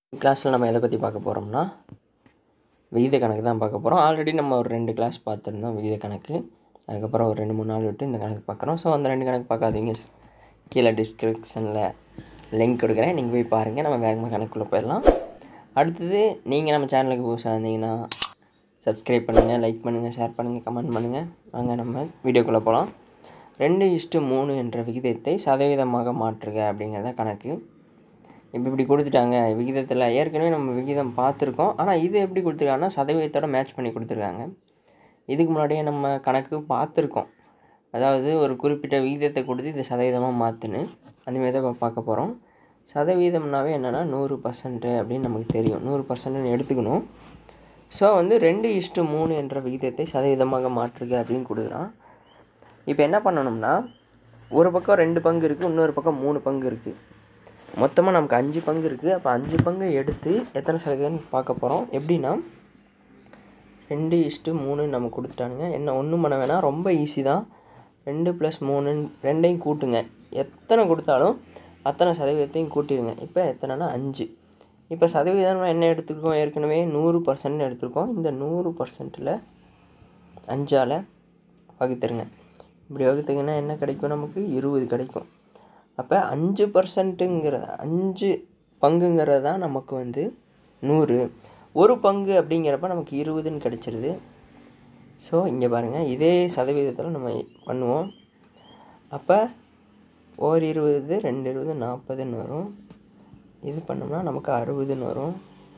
கிளாஸில் நம்ம எதை பற்றி பார்க்க போகிறோம்னா விகித கணக்கு தான் பார்க்க போகிறோம் ஆல்ரெடி நம்ம ஒரு ரெண்டு கிளாஸ் பார்த்துருந்தோம் விகித கணக்கு அதுக்கப்புறம் ஒரு ரெண்டு மூணு நாள் விட்டு இந்த கணக்கு பார்க்குறோம் ஸோ அந்த ரெண்டு கணக்கு பார்க்காதீங்க கீழே டிஸ்கிரிப்ஷனில் லிங்க் கொடுக்குறேன் நீங்கள் போய் பாருங்கள் நம்ம வேகமாக கணக்குள்ளே போயிடலாம் அடுத்தது நீங்கள் நம்ம சேனலுக்கு புதுசாக இருந்தீங்கன்னா சப்ஸ்கிரைப் பண்ணுங்கள் லைக் பண்ணுங்கள் ஷேர் பண்ணுங்கள் கமெண்ட் பண்ணுங்கள் வாங்க நம்ம வீடியோக்குள்ளே போகலாம் ரெண்டு இஷ்டு மூணு என்ற விகிதத்தை சதவீதமாக மாற்றுக அப்படிங்கிறத கணக்கு இப்போ இப்படி கொடுத்துட்டாங்க விகிதத்தில் ஏற்கனவே நம்ம விகிதம் பார்த்துருக்கோம் ஆனால் இது எப்படி கொடுத்துருக்காங்கன்னா சதவீதத்தோட மேட்ச் பண்ணி கொடுத்துருக்காங்க இதுக்கு முன்னாடியே நம்ம கணக்கு பார்த்துருக்கோம் அதாவது ஒரு குறிப்பிட்ட விகிதத்தை கொடுத்து இதை சதவீதமாக மாற்றுன்னு அந்தமாரி தான் இப்போ பார்க்க போகிறோம் சதவீதம்னாவே என்னென்னா நூறு பர்சன்ட்டு அப்படின்னு நமக்கு தெரியும் நூறு பர்சன்ட்னு எடுத்துக்கணும் ஸோ வந்து ரெண்டு இஷ்டு மூணு என்ற விகிதத்தை சதவீதமாக மாற்றுக அப்படின்னு கொடுக்குறான் இப்போ என்ன பண்ணணும்னா ஒரு பக்கம் ரெண்டு பங்கு இருக்குது இன்னொரு பக்கம் மூணு பங்கு இருக்குது மொத்தமாக நமக்கு அஞ்சு பங்கு இருக்குது அப்போ அஞ்சு பங்கு எடுத்து எத்தனை சதவீதம்னு பார்க்க போகிறோம் எப்படின்னா ரெண்டு இஷ்டு மூணு நம்ம கொடுத்துட்டானுங்க என்ன ஒன்றும் பண்ண வேணாம் ரொம்ப ஈஸி தான் ரெண்டு ப்ளஸ் மூணு ரெண்டையும் கூட்டுங்க எத்தனை கொடுத்தாலும் அத்தனை சதவீதத்தையும் கூட்டிடுங்க இப்போ எத்தனைனா அஞ்சு இப்போ சதவீதம் என்ன எடுத்துருக்கோம் ஏற்கனவே நூறு பர்சன்ட் எடுத்திருக்கோம் இந்த நூறு பர்சன்ட்டில் அஞ்சால் வகுத்துருங்க இப்படி வகுத்துங்கன்னா என்ன கிடைக்கும் நமக்கு இருபது கிடைக்கும் அப்போ அஞ்சு பர்சன்ட்டுங்கிறது அஞ்சு பங்குங்கிறது தான் நமக்கு வந்து நூறு ஒரு பங்கு அப்படிங்கிறப்ப நமக்கு இருபதுன்னு கிடச்சிருது ஸோ இங்கே பாருங்கள் இதே சதவீதத்தில் நம்ம பண்ணுவோம் அப்போ ஓர் இருபது ரெண்டு இருபது நாற்பதுன்னு வரும் இது பண்ணோம்னா நமக்கு அறுபதுன்னு வரும்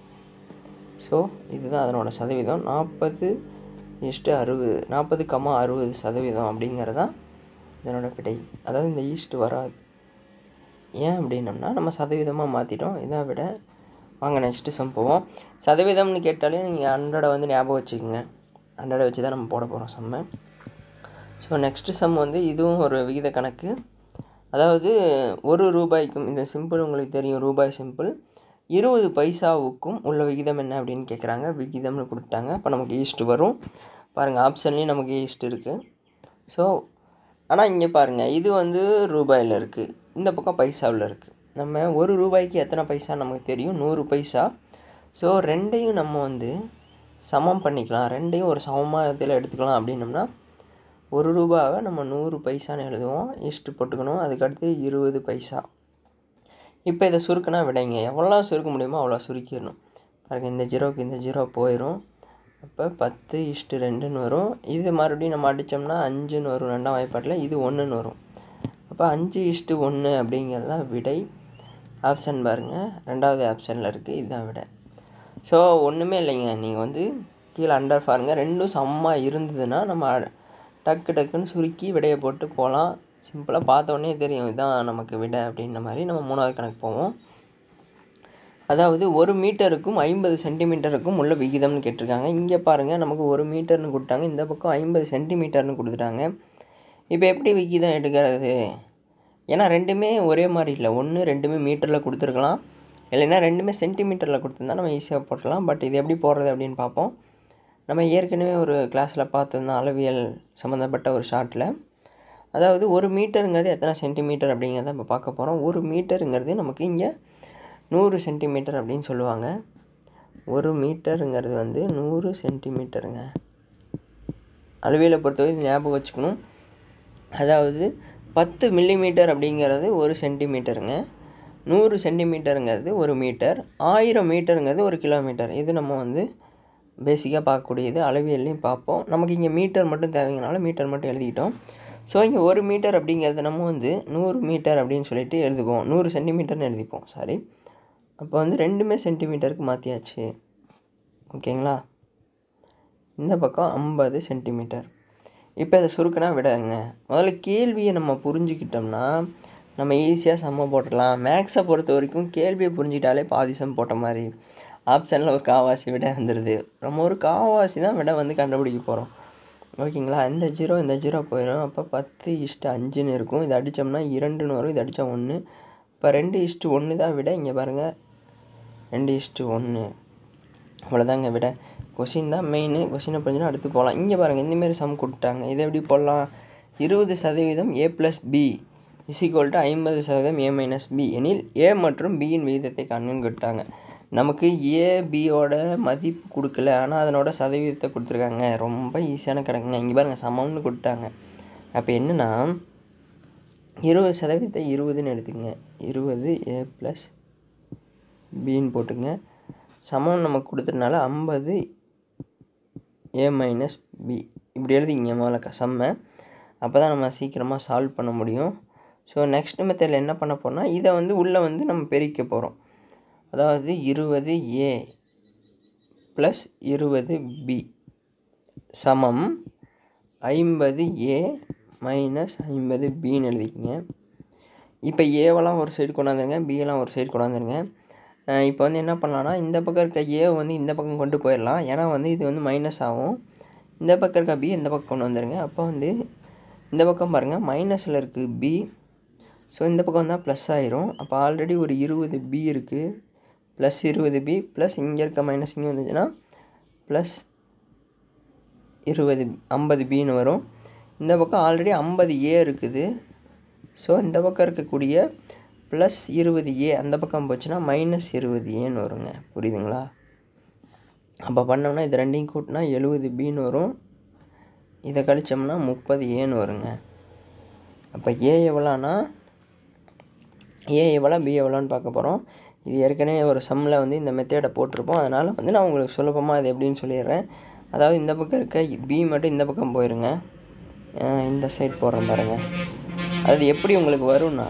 ஸோ இதுதான் அதனோட சதவீதம் நாற்பது இஷ்டு அறுபது நாற்பது கம்மா அறுபது சதவீதம் அப்படிங்கிறது தான் இதனோட விடை அதாவது இந்த ஈஸ்ட் வராது ஏன் அப்படின்னம்னா நம்ம சதவீதமாக மாற்றிட்டோம் இதை விட வாங்க நெக்ஸ்ட்டு சம் போவோம் சதவீதம்னு கேட்டாலே நீங்கள் ஹண்ட்ரடை வந்து ஞாபகம் வச்சுக்கோங்க ஹண்ட்ரடை வச்சு தான் நம்ம போட போகிறோம் சம்மை ஸோ நெக்ஸ்ட்டு சம் வந்து இதுவும் ஒரு விகித கணக்கு அதாவது ஒரு ரூபாய்க்கும் இந்த சிம்பிள் உங்களுக்கு தெரியும் ரூபாய் சிம்பிள் இருபது பைசாவுக்கும் உள்ள விகிதம் என்ன அப்படின்னு கேட்குறாங்க விகிதம்னு கொடுத்துட்டாங்க அப்போ நமக்கு ஈஸ்ட் வரும் பாருங்கள் ஆப்ஷன்லேயும் நமக்கு ஈஸ்ட் இருக்குது ஸோ ஆனால் இங்கே பாருங்கள் இது வந்து ரூபாயில் இருக்குது இந்த பக்கம் பைசாவில் இருக்குது நம்ம ஒரு ரூபாய்க்கு எத்தனை பைசா நமக்கு தெரியும் நூறு பைசா ஸோ ரெண்டையும் நம்ம வந்து சமம் பண்ணிக்கலாம் ரெண்டையும் ஒரு சமமாக இதில் எடுத்துக்கலாம் அப்படின்னம்னா ஒரு ரூபாவை நம்ம நூறு பைசான்னு எழுதுவோம் ஈஸ்ட்டு போட்டுக்கணும் அதுக்கடுத்து இருபது பைசா இப்போ இதை சுருக்குனா விடைங்க எவ்வளோ சுருக்க முடியுமோ அவ்வளோ சுருக்கிடணும் பாருங்கள் இந்த ஜீரோக்கு இந்த ஜீரோ போயிடும் அப்போ பத்து இஷ்டு ரெண்டுன்னு வரும் இது மறுபடியும் நம்ம அடித்தோம்னா அஞ்சுன்னு வரும் ரெண்டாம் வாய்ப்பாட்டில் இது ஒன்றுன்னு வரும் அப்போ அஞ்சு இஷ்டு ஒன்று அப்படிங்கிறது தான் விடை ஆப்ஷன் பாருங்கள் ரெண்டாவது ஆப்ஷனில் இருக்குது இதுதான் விடை ஸோ ஒன்றுமே இல்லைங்க நீங்கள் வந்து கீழே அண்டர் பாருங்கள் ரெண்டும் சமமாக இருந்ததுன்னா நம்ம டக்கு டக்குன்னு சுருக்கி விடையை போட்டு போகலாம் சிம்பிளாக பார்த்த உடனே தெரியும் இதுதான் நமக்கு விடை அப்படின்ற மாதிரி நம்ம மூணாவது கணக்கு போவோம் அதாவது ஒரு மீட்டருக்கும் ஐம்பது சென்டிமீட்டருக்கும் உள்ள விகிதம்னு கேட்டிருக்காங்க இங்கே பாருங்கள் நமக்கு ஒரு மீட்டர்னு கொடுத்தாங்க இந்த பக்கம் ஐம்பது சென்டிமீட்டர்னு கொடுத்துட்டாங்க இப்போ எப்படி விகிதம் எடுக்கிறது ஏன்னா ரெண்டுமே ஒரே மாதிரி இல்லை ஒன்று ரெண்டுமே மீட்டரில் கொடுத்துருக்கலாம் இல்லைன்னா ரெண்டுமே சென்டிமீட்டரில் கொடுத்துருந்தா நம்ம ஈஸியாக போட்டலாம் பட் இது எப்படி போடுறது அப்படின்னு பார்ப்போம் நம்ம ஏற்கனவே ஒரு கிளாஸில் பார்த்துருந்தோம் அளவியல் சம்மந்தப்பட்ட ஒரு ஷார்ட்டில் அதாவது ஒரு மீட்டருங்கிறது எத்தனை சென்டிமீட்டர் அப்படிங்கிறத நம்ம பார்க்க போகிறோம் ஒரு மீட்டருங்கிறது நமக்கு இங்கே நூறு சென்டிமீட்டர் அப்படின்னு சொல்லுவாங்க ஒரு மீட்டருங்கிறது வந்து நூறு சென்டிமீட்டருங்க அளவியலை பொறுத்தவரை ஞாபகம் வச்சுக்கணும் அதாவது பத்து மில்லிமீட்டர் அப்படிங்கிறது ஒரு சென்டிமீட்டருங்க நூறு சென்டிமீட்டருங்கிறது ஒரு மீட்டர் ஆயிரம் மீட்டருங்கிறது ஒரு கிலோமீட்டர் இது நம்ம வந்து பேசிக்காக பார்க்கக்கூடியது அளவியல்லையும் பார்ப்போம் நமக்கு இங்கே மீட்டர் மட்டும் தேவைங்கனால மீட்டர் மட்டும் எழுதிக்கிட்டோம் ஸோ இங்கே ஒரு மீட்டர் அப்படிங்கிறது நம்ம வந்து நூறு மீட்டர் அப்படின்னு சொல்லிட்டு எழுதுவோம் நூறு சென்டிமீட்டர்னு எழுதிப்போம் சாரி அப்போ வந்து ரெண்டுமே சென்டிமீட்டருக்கு மாற்றியாச்சு ஓகேங்களா இந்த பக்கம் ஐம்பது சென்டிமீட்டர் இப்போ இதை சுருக்கினா விடங்க முதல்ல கேள்வியை நம்ம புரிஞ்சுக்கிட்டோம்னா நம்ம ஈஸியாக சம்ம போட்டுடலாம் மேக்ஸை பொறுத்த வரைக்கும் கேள்வியை புரிஞ்சிட்டாலே பாதி சம் போட்ட மாதிரி ஆப்ஷனில் ஒரு காவாசி விட வந்துடுது நம்ம ஒரு காவாசி தான் விட வந்து கண்டுபிடிக்க போகிறோம் ஓகேங்களா இந்த ஜீரோ இந்த ஜீரோ போயிடும் அப்போ பத்து இஷ்டு அஞ்சுன்னு இருக்கும் இது அடித்தோம்னா இரண்டுன்னு வரும் இது அடித்தா ஒன்று இப்போ ரெண்டு இஷ்டு ஒன்று தான் விட இங்கே பாருங்கள் ரெண்டு இஷ்டு ஒன்று அவ்வளோதாங்க விட கொஷின் தான் மெயின் கொஷினை புரிஞ்சுன்னா அடுத்து போகலாம் இங்கே பாருங்கள் இந்தமாரி சம் கொடுத்தாங்க இதை எப்படி போடலாம் இருபது சதவீதம் A plus B is equal to ஐம்பது சதவீதம் ஏ மைனஸ் பி எனில் ஏ மற்றும் பியின் விகிதத்தை காண்புன்னு கேட்டாங்க நமக்கு ஏ பியோட மதிப்பு கொடுக்கல ஆனால் அதனோட சதவீதத்தை கொடுத்துருக்காங்க ரொம்ப ஈஸியான கணக்குங்க இங்கே பாருங்கள் சமம்னு கொடுத்தாங்க அப்போ என்னென்னா இருபது சதவீதத்தை இருபதுன்னு எடுத்துக்கங்க இருபது ஏ ப்ளஸ் பின்னு போட்டுங்க சமம் நமக்கு கொடுத்ததுனால ஐம்பது ஏ மைனஸ் பி இப்படி எழுதிங்க முதல்ல செம்ம அப்போ தான் நம்ம சீக்கிரமாக சால்வ் பண்ண முடியும் ஸோ நெக்ஸ்ட் மெத்தடில் என்ன பண்ண போகிறோம்னா இதை வந்து உள்ளே வந்து நம்ம பெருக்க போகிறோம் அதாவது இருபது ஏ ப்ளஸ் இருபது பி சமம் ஐம்பது ஏ மைனஸ் ஐம்பது பின்னு எழுதிக்கங்க இப்போ ஏவெல்லாம் ஒரு சைடு கொண்டாந்துருங்க பியெல்லாம் ஒரு சைடு கொண்டாந்துருங்க இப்போ வந்து என்ன பண்ணலான்னா இந்த பக்கம் இருக்க ஏ வந்து இந்த பக்கம் கொண்டு போயிடலாம் ஏன்னா வந்து இது வந்து மைனஸ் ஆகும் இந்த பக்கம் இருக்க பி இந்த பக்கம் கொண்டு வந்துடுங்க அப்போ வந்து இந்த பக்கம் பாருங்கள் மைனஸில் இருக்குது பி ஸோ இந்த பக்கம் வந்தால் ப்ளஸ் ஆயிரும் அப்போ ஆல்ரெடி ஒரு இருபது பி இருக்குது ப்ளஸ் இருபது பி ப்ளஸ் இங்கே இருக்க மைனஸ் இங்கே வந்துச்சுன்னா ப்ளஸ் இருபது ஐம்பது பின்னு வரும் இந்த பக்கம் ஆல்ரெடி ஐம்பது ஏ இருக்குது ஸோ இந்த பக்கம் இருக்கக்கூடிய ப்ளஸ் இருபது ஏ அந்த பக்கம் போச்சுன்னா மைனஸ் இருபது ஏன்னு வருங்க புரியுதுங்களா அப்போ பண்ணோம்னா இது ரெண்டையும் கூட்டினா எழுபது பின்னு வரும் இதை கழிச்சோம்னா முப்பது ஏன்னு வருங்க அப்போ ஏ எவ்வளோனா ஏ எவ்வளோ பி எவ்வளோன்னு பார்க்க போகிறோம் இது ஏற்கனவே ஒரு சம்மில் வந்து இந்த மெத்தேடை போட்டிருப்போம் அதனால் வந்து நான் உங்களுக்கு சுலபமாக அது எப்படின்னு சொல்லிடுறேன் அதாவது இந்த பக்கம் இருக்க பி மட்டும் இந்த பக்கம் போயிருங்க அஹ் இந்த சைட் போடுறேன் பாருங்கள் அது எப்படி உங்களுக்கு வரும்னா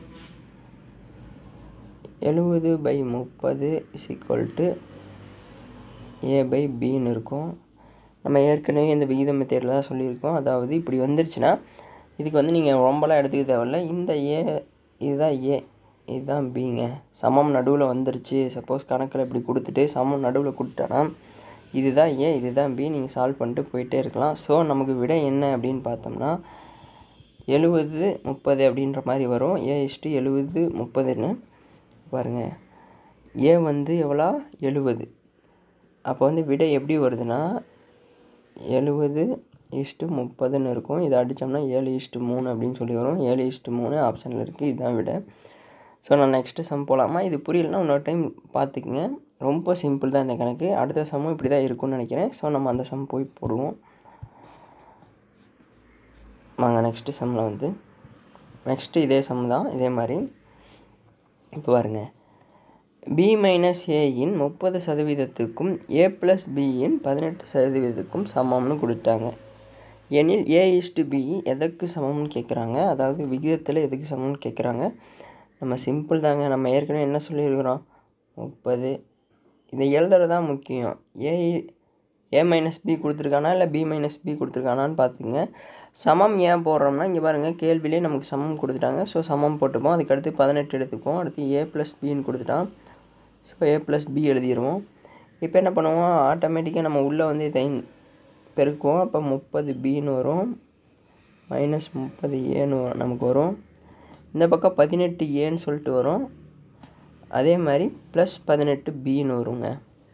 எழுபது பை முப்பது is equal to A by பின்னு இருக்கும் நம்ம ஏற்கனவே இந்த விகித மெத்தேடில் தான் சொல்லியிருக்கோம் அதாவது இப்படி வந்துருச்சுன்னா இதுக்கு வந்து நீங்கள் ரொம்பலாம் எடுத்துக்க தேவையில்ல இந்த ஏ இதுதான் ஏ இதுதான் பிங்க சமம் நடுவில் வந்துருச்சு சப்போஸ் கணக்கில் இப்படி கொடுத்துட்டு சமம் நடுவில் கொடுத்தோன்னா இதுதான் ஏ இதுதான் பி நீங்கள் சால்வ் பண்ணிட்டு போயிட்டே இருக்கலாம் ஸோ நமக்கு விடை என்ன அப்படின்னு பார்த்தோம்னா எழுபது முப்பது அப்படின்ற மாதிரி வரும் ஏ இஷ்டு எழுபது முப்பதுன்னு பாருங்கள் ஏ வந்து எவ்வளோ எழுபது அப்போ வந்து விடை எப்படி வருதுன்னா எழுபது இஷ்டு முப்பதுன்னு இருக்கும் இதை அடித்தோம்னா ஏழு இஷ்டு மூணு அப்படின்னு சொல்லி வரும் ஏழு இஷ்டு மூணு ஆப்ஷனில் இருக்குது இதுதான் விடை ஸோ நான் நெக்ஸ்ட்டு சம் போகலாமா இது புரியலன்னா இன்னொரு டைம் பார்த்துக்குங்க ரொம்ப சிம்பிள் தான் இந்த கணக்கு அடுத்த சம்மும் இப்படி தான் இருக்கும்னு நினைக்கிறேன் ஸோ நம்ம அந்த சம் போய் போடுவோம் வாங்க நெக்ஸ்ட்டு சம்மில் வந்து நெக்ஸ்ட்டு இதே சம் தான் இதே மாதிரி இப்போ பாருங்க பி மைனஸ் ஏயின் முப்பது சதவீதத்துக்கும் ஏ ப்ளஸ் பியின் பதினெட்டு சதவீதத்துக்கும் சமம்னு கொடுத்தாங்க எனில் ஏ இஸ்டு பி எதற்கு சமம்னு கேட்குறாங்க அதாவது விகிதத்தில் எதுக்கு சமம்னு கேட்குறாங்க நம்ம சிம்பிள் தாங்க நம்ம ஏற்கனவே என்ன சொல்லியிருக்கிறோம் முப்பது இதை எழுதுறது தான் முக்கியம் ஏ ஏ மைனஸ் பி கொடுத்துருக்கானா இல்லை பி மைனஸ் பி கொடுத்துருக்கானான்னு பார்த்துங்க சமம் ஏன் போடுறோம்னா இங்கே பாருங்கள் கேள்வியிலே நமக்கு சமம் கொடுத்துட்டாங்க ஸோ சமம் போட்டுப்போம் அதுக்கடுத்து பதினெட்டு எடுத்துப்போம் அடுத்து ஏ ப்ளஸ் பின்னு கொடுத்துட்டான் ஸோ ஏ ப்ளஸ் பி எழுதிடுவோம் இப்போ என்ன பண்ணுவோம் ஆட்டோமேட்டிக்காக நம்ம உள்ளே வந்து இதை பெருக்குவோம் அப்போ முப்பது பின்னு வரும் மைனஸ் முப்பது ஏன்னு வரும் நமக்கு வரும் இந்த பக்கம் பதினெட்டு ஏன்னு சொல்லிட்டு வரும் அதே மாதிரி ப்ளஸ் பதினெட்டு பின்னு வருங்க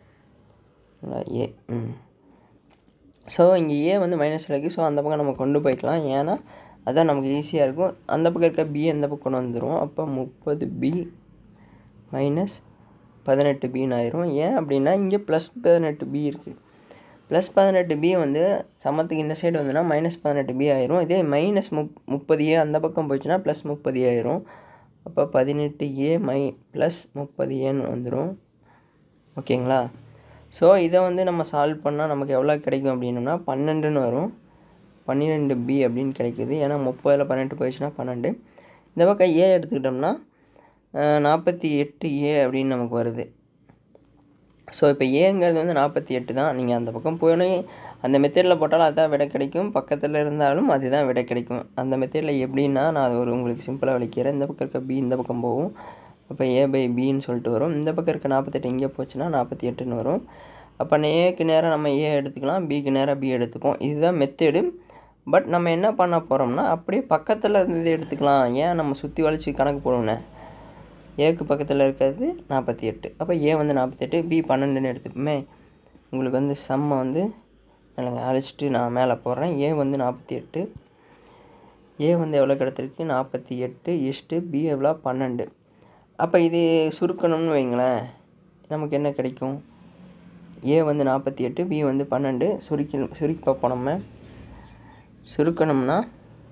ஏ ம் ஸோ இங்கே ஏ வந்து மைனஸில் இருக்குது ஸோ அந்த பக்கம் நம்ம கொண்டு போய்க்கலாம் ஏன்னா அதான் நமக்கு ஈஸியாக இருக்கும் அந்த பக்கம் இருக்க பி அந்த பக்கம் கொண்டு வந்துடும் அப்போ முப்பது பி மைனஸ் பதினெட்டு பின்னு ஆயிரும் ஏன் அப்படின்னா இங்கே ப்ளஸ் பதினெட்டு பி இருக்குது ப்ளஸ் பதினெட்டு பி வந்து சமத்துக்கு இந்த சைடு வந்துன்னா மைனஸ் பதினெட்டு பி ஆயிரும் இதே மைனஸ் முப் முப்பது ஏ அந்த பக்கம் போச்சுன்னா ப்ளஸ் முப்பது ஏ ஆயிரும் அப்போ பதினெட்டு ஏ மை ப்ளஸ் முப்பது ஏன்னு வந்துடும் ஓகேங்களா ஸோ இதை வந்து நம்ம சால்வ் பண்ணால் நமக்கு எவ்வளோ கிடைக்கும் அப்படின்னோம்னா பன்னெண்டுன்னு வரும் பன்னிரெண்டு பி அப்படின்னு கிடைக்குது ஏன்னா முப்பதில் பன்னெண்டு போயிடுச்சுன்னா பன்னெண்டு இந்த பக்கம் ஏ எடுத்துக்கிட்டோம்னா நாற்பத்தி எட்டு ஏ அப்படின்னு நமக்கு வருது ஸோ இப்போ ஏங்கிறது வந்து நாற்பத்தி எட்டு தான் நீங்கள் அந்த பக்கம் போய் அந்த மெத்தேடில் போட்டாலும் அதுதான் விடை கிடைக்கும் பக்கத்தில் இருந்தாலும் அதுதான் விடை கிடைக்கும் அந்த மெத்தேடில் எப்படின்னா நான் அது ஒரு உங்களுக்கு சிம்பிளாக விளக்கிறேன் இந்த பக்கம் இருக்க பி இந்த பக்கம் போகும் அப்போ ஏ பை பின்னு சொல்லிட்டு வரும் இந்த பக்கம் இருக்க நாற்பத்தெட்டு இங்கே போச்சுன்னா நாற்பத்தி எட்டுன்னு வரும் அப்போ ஏக்கு நேராக நம்ம ஏ எடுத்துக்கலாம் பிக்கு நேராக பி எடுத்துப்போம் இதுதான் மெத்தேடு பட் நம்ம என்ன பண்ண போகிறோம்னா அப்படியே பக்கத்தில் இருந்தது எடுத்துக்கலாம் ஏன் நம்ம சுற்றி வளைச்சி கணக்கு போடுவோண்ணே ஏக்கு பக்கத்தில் இருக்கிறது நாற்பத்தி எட்டு அப்போ ஏ வந்து நாற்பத்தெட்டு பி பன்னெண்டுன்னு எடுத்துப்போமே உங்களுக்கு வந்து சம்மை வந்து இல்லைங்க அழைச்சிட்டு நான் மேலே போடுறேன் ஏ வந்து நாற்பத்தி எட்டு ஏ வந்து எவ்வளோ கிடச்சிருக்கு நாற்பத்தி எட்டு இஷ்டு பி எவ்வளோ பன்னெண்டு அப்போ இது சுருக்கணும்னு வைங்களேன் நமக்கு என்ன கிடைக்கும் ஏ வந்து நாற்பத்தி எட்டு பி வந்து பன்னெண்டு சுருக்கி சுருக்கி பார்ப்போம் நம்ம சுருக்கணும்னா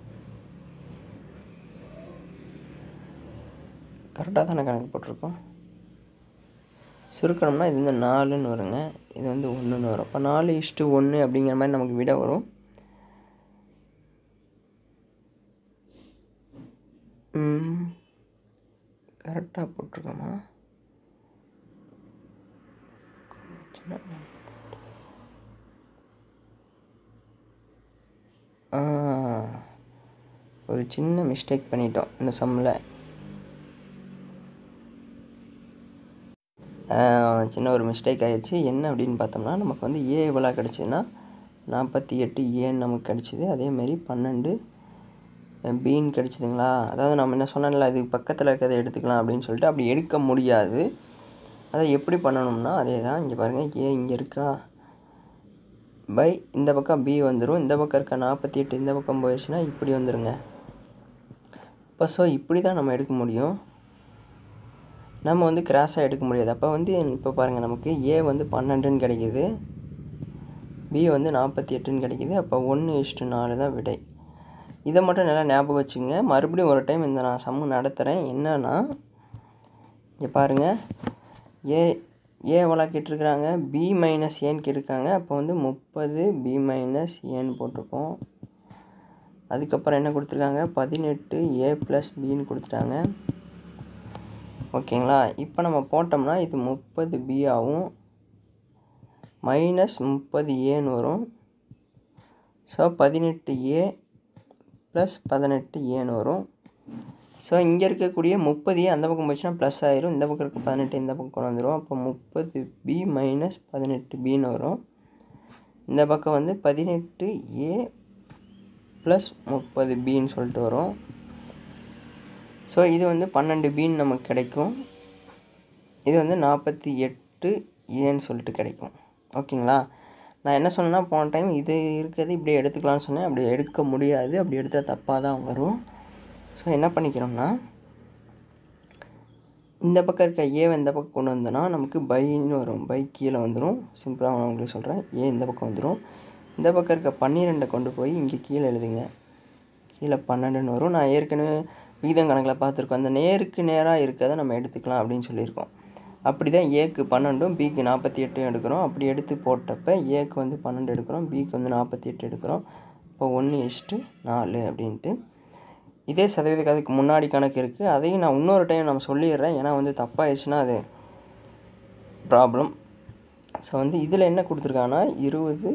கரெக்டாக தானே கணக்கு போட்டிருக்கோம் சுருக்கணும்னா இது வந்து நாலுன்னு வருங்க இது வந்து ஒன்றுன்னு வரும் அப்போ நாலு இஷ்டு ஒன்று அப்படிங்கிற மாதிரி நமக்கு விட வரும் கரெக்டாக போட்டிருக்கோமா ஆ, ஒரு சின்ன மிஸ்டேக் பண்ணிட்டோம் இந்த சம்மில் சின்ன ஒரு மிஸ்டேக் ஆயிடுச்சு என்ன அப்படின்னு பார்த்தோம்னா நமக்கு வந்து ஏ எவ்வளோ கிடச்சிதுன்னா நாற்பத்தி எட்டு ஏன்னு நமக்கு கிடச்சிது அதேமாரி பன்னெண்டு பீன் கிடச்சிதுங்களா அதாவது நம்ம என்ன சொன்னோம்ல அது பக்கத்தில் இருக்கிறத எடுத்துக்கலாம் அப்படின்னு சொல்லிட்டு அப்படி எடுக்க முடியாது அதை எப்படி பண்ணணும்னா அதே தான் இங்கே பாருங்கள் ஏ இங்கே இருக்கா பை இந்த பக்கம் பி வந்துடும் இந்த பக்கம் இருக்க நாற்பத்தி எட்டு இந்த பக்கம் போயிடுச்சுன்னா இப்படி வந்துடுங்க இப்போ ஸோ இப்படி தான் நம்ம எடுக்க முடியும் நம்ம வந்து கிராஸாக எடுக்க முடியாது அப்போ வந்து இப்போ பாருங்கள் நமக்கு ஏ வந்து பன்னெண்டுன்னு கிடைக்கிது பி வந்து நாற்பத்தி எட்டுன்னு கிடைக்கிது அப்போ ஒன்று இஷ்டு நாலு தான் விடை இதை மட்டும் நல்லா ஞாபகம் வச்சுங்க மறுபடியும் ஒரு டைம் இந்த நான் சம்மு நடத்துகிறேன் என்னன்னா இங்கே பாருங்கள் ஏ ஏ எவ்வளோ கேட்டிருக்கிறாங்க பி மைனஸ் ஏன்னு கேட்டிருக்காங்க அப்போ வந்து முப்பது பி மைனஸ் ஏன்னு போட்டிருக்கோம் அதுக்கப்புறம் என்ன கொடுத்துருக்காங்க பதினெட்டு ஏ ப்ளஸ் பின்னு கொடுத்துட்டாங்க ஓகேங்களா இப்போ நம்ம போட்டோம்னா இது முப்பது பி ஆகும் மைனஸ் முப்பது ஏன்னு வரும் ஸோ பதினெட்டு ஏ ப்ளஸ் பதினெட்டு ஏன்னு வரும் ஸோ இங்கே இருக்கக்கூடிய முப்பது ஏ அந்த பக்கம் போச்சுன்னா ப்ளஸ் ஆயிரும் இந்த பக்கம் இருக்க பதினெட்டு இந்த பக்கம் கொண்டு வந்துடும் அப்போ முப்பது பி மைனஸ் பதினெட்டு பின்னு வரும் இந்த பக்கம் வந்து பதினெட்டு ஏ ப்ளஸ் முப்பது பின்னு சொல்லிட்டு வரும் ஸோ இது வந்து பன்னெண்டு பின்னு நமக்கு கிடைக்கும் இது வந்து நாற்பத்தி எட்டு ஏன்னு சொல்லிட்டு கிடைக்கும் ஓகேங்களா நான் என்ன சொன்னேன்னா போன டைம் இது இருக்கிறது இப்படி எடுத்துக்கலாம்னு சொன்னேன் அப்படி எடுக்க முடியாது அப்படி எடுத்தால் தப்பாக தான் வரும் ஸோ என்ன பண்ணிக்கிறோம்னா இந்த பக்கம் இருக்க ஏவை இந்த பக்கம் கொண்டு வந்தோன்னா நமக்கு பைன்னு வரும் பை கீழே வந்துடும் சிம்பிளாக நான் உங்களுக்கு சொல்கிறேன் ஏ இந்த பக்கம் வந்துடும் இந்த பக்கம் இருக்க பன்னிரெண்டை கொண்டு போய் இங்கே கீழே எழுதுங்க கீழே பன்னெண்டுன்னு வரும் நான் ஏற்கனவே விகிதம் கணக்கில் பார்த்துருக்கோம் அந்த நேருக்கு நேராக இருக்கிறத நம்ம எடுத்துக்கலாம் அப்படின்னு சொல்லியிருக்கோம் அப்படி தான் ஏக்கு பன்னெண்டும் பிக்கு நாற்பத்தி எட்டும் எடுக்கிறோம் அப்படி எடுத்து போட்டப்ப ஏக்கு வந்து பன்னெண்டு எடுக்கிறோம் பிக்கு வந்து நாற்பத்தி எட்டு எடுக்கிறோம் இப்போ ஒன்று எஷ்ட்டு நாலு அப்படின்ட்டு இதே சதவீதம் அதுக்கு முன்னாடி கணக்கு இருக்குது அதையும் நான் இன்னொரு டைம் நம்ம சொல்லிடுறேன் ஏன்னா வந்து தப்பாயிடுச்சுன்னா அது ப்ராப்ளம் ஸோ வந்து இதில் என்ன கொடுத்துருக்காங்கன்னா இருபது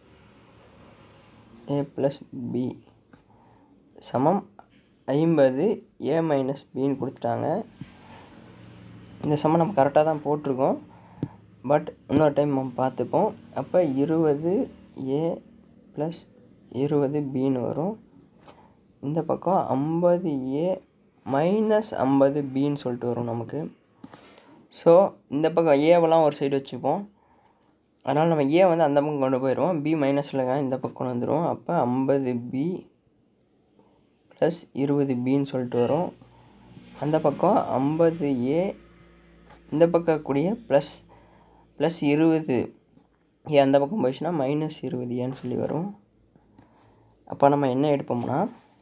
ஏ ப்ளஸ் பி சமம் ஐம்பது ஏ மைனஸ் பின்னு கொடுத்துட்டாங்க இந்த சமம் நம்ம கரெக்டாக தான் போட்டிருக்கோம் பட் இன்னொரு டைம் நம்ம பார்த்துப்போம் அப்போ இருபது ஏ ப்ளஸ் இருபது பின்னு வரும் இந்த பக்கம் ஐம்பது ஏ மைனஸ் ஐம்பது பின்னு சொல்லிட்டு வரும் நமக்கு ஸோ இந்த பக்கம் ஏவெல்லாம் ஒரு சைடு வச்சுப்போம் அதனால் நம்ம ஏ வந்து அந்த பக்கம் கொண்டு போயிடுவோம் பி மைனஸில் இந்த பக்கம் கொண்டு வந்துடும் அப்போ ஐம்பது பி ப்ளஸ் இருபது பின்னு சொல்லிட்டு வரும் அந்த பக்கம் ஐம்பது ஏ இந்த பக்கம் கூடிய ப்ளஸ் ப்ளஸ் இருபது ஏ அந்த பக்கம் போயிடுச்சுன்னா மைனஸ் இருபது ஏன்னு சொல்லி வரும் அப்போ நம்ம என்ன எடுப்போம்னா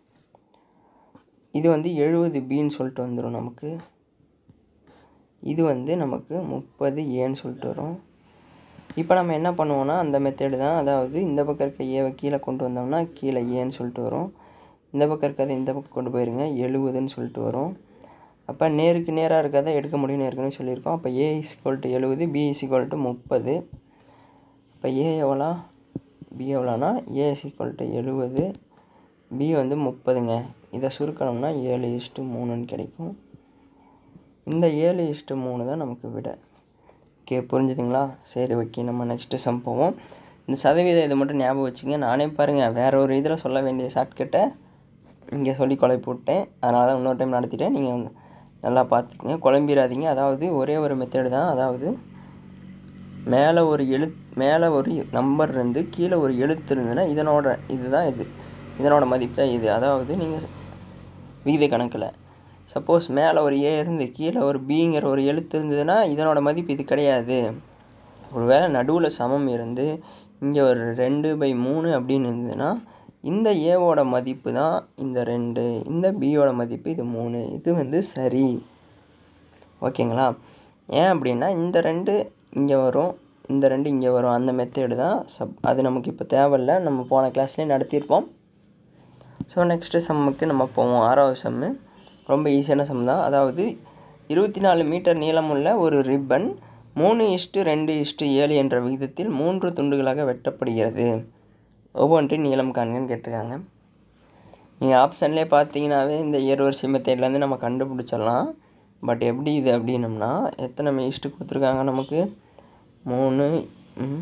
இது வந்து எழுபது பின்னு சொல்லிட்டு வந்துடும் நமக்கு இது வந்து நமக்கு முப்பது ஏன்னு சொல்லிட்டு வரும் இப்போ நம்ம என்ன பண்ணுவோம்னா அந்த மெத்தேடு தான் அதாவது இந்த பக்கம் இருக்க ஏவை கீழே கொண்டு வந்தோம்னா கீழே ஏன்னு சொல்லிட்டு வரும் இந்த பக்கம் இருக்கிறத இந்த பக்கம் கொண்டு போயிருங்க எழுபதுன்னு சொல்லிட்டு வரும் அப்போ நேருக்கு நேராக இருக்கிறத எடுக்க முடியும்னு ஏற்கனவே சொல்லியிருக்கோம் அப்போ ஏ இஸ்கோல் டு எழுபது பி இஸ்கோல் டு முப்பது இப்போ ஏ எவ்வளோ பி எவ்வளோனா ஏ இஸ்கோல் டு எழுபது பி வந்து முப்பதுங்க இதை சுருக்கணும்னா ஏழு இஷ்டு மூணுன்னு கிடைக்கும் இந்த ஏழு இஷ்டு மூணு தான் நமக்கு விட ஓகே புரிஞ்சுதுங்களா சரி ஓகே நம்ம நெக்ஸ்ட்டு சம் போவோம் இந்த சதவீதம் இதை மட்டும் ஞாபகம் வச்சுங்க நானே பாருங்கள் வேறு ஒரு இதில் சொல்ல வேண்டிய ஷார்ட்கட்டை இங்கே சொல்லி குழப்பி விட்டேன் அதனால தான் இன்னொரு டைம் நடத்திட்டேன் நீங்கள் வந்து நல்லா பார்த்துக்குங்க குழம்பிடாதீங்க அதாவது ஒரே ஒரு மெத்தேடு தான் அதாவது மேலே ஒரு எழுத் மேலே ஒரு நம்பர் இருந்து கீழே ஒரு எழுத்து இருந்ததுன்னா இதனோட இதுதான் இது இதனோட மதிப்பு தான் இது அதாவது நீங்கள் விகித கணக்கில் சப்போஸ் மேலே ஒரு ஏ இருந்து கீழே ஒரு பிங்கிற ஒரு எழுத்து இருந்ததுன்னா இதனோட மதிப்பு இது கிடையாது ஒருவேளை நடுவில் சமம் இருந்து இங்கே ஒரு ரெண்டு பை மூணு அப்படின்னு இருந்ததுன்னா இந்த ஏவோட மதிப்பு தான் இந்த ரெண்டு இந்த பியோட மதிப்பு இது மூணு இது வந்து சரி ஓகேங்களா ஏன் அப்படின்னா இந்த ரெண்டு இங்கே வரும் இந்த ரெண்டு இங்கே வரும் அந்த மெத்தேடு தான் சப் அது நமக்கு இப்போ தேவையில்ல நம்ம போன கிளாஸ்லேயே நடத்தியிருப்போம் ஸோ நெக்ஸ்ட்டு சம்முக்கு நம்ம போவோம் ஆறாவது சம்மு ரொம்ப ஈஸியான சம் தான் அதாவது இருபத்தி நாலு மீட்டர் நீளமுள்ள ஒரு ரிப்பன் மூணு இஷ்டு ரெண்டு இஷ்டு ஏழு என்ற விகிதத்தில் மூன்று துண்டுகளாக வெட்டப்படுகிறது ஒவ்வொன்றின் நீளம் காண்கன்னு கேட்டிருக்காங்க நீங்கள் ஆப்ஷன்லேயே பார்த்தீங்கன்னாவே இந்த ஏறுவரிசை மெத்தேட்லேருந்து நம்ம கண்டுபிடிச்சிடலாம் பட் எப்படி இது அப்படின்னம்னா எத்தனை இஷ்டு கொடுத்துருக்காங்க நமக்கு மூணு ம்,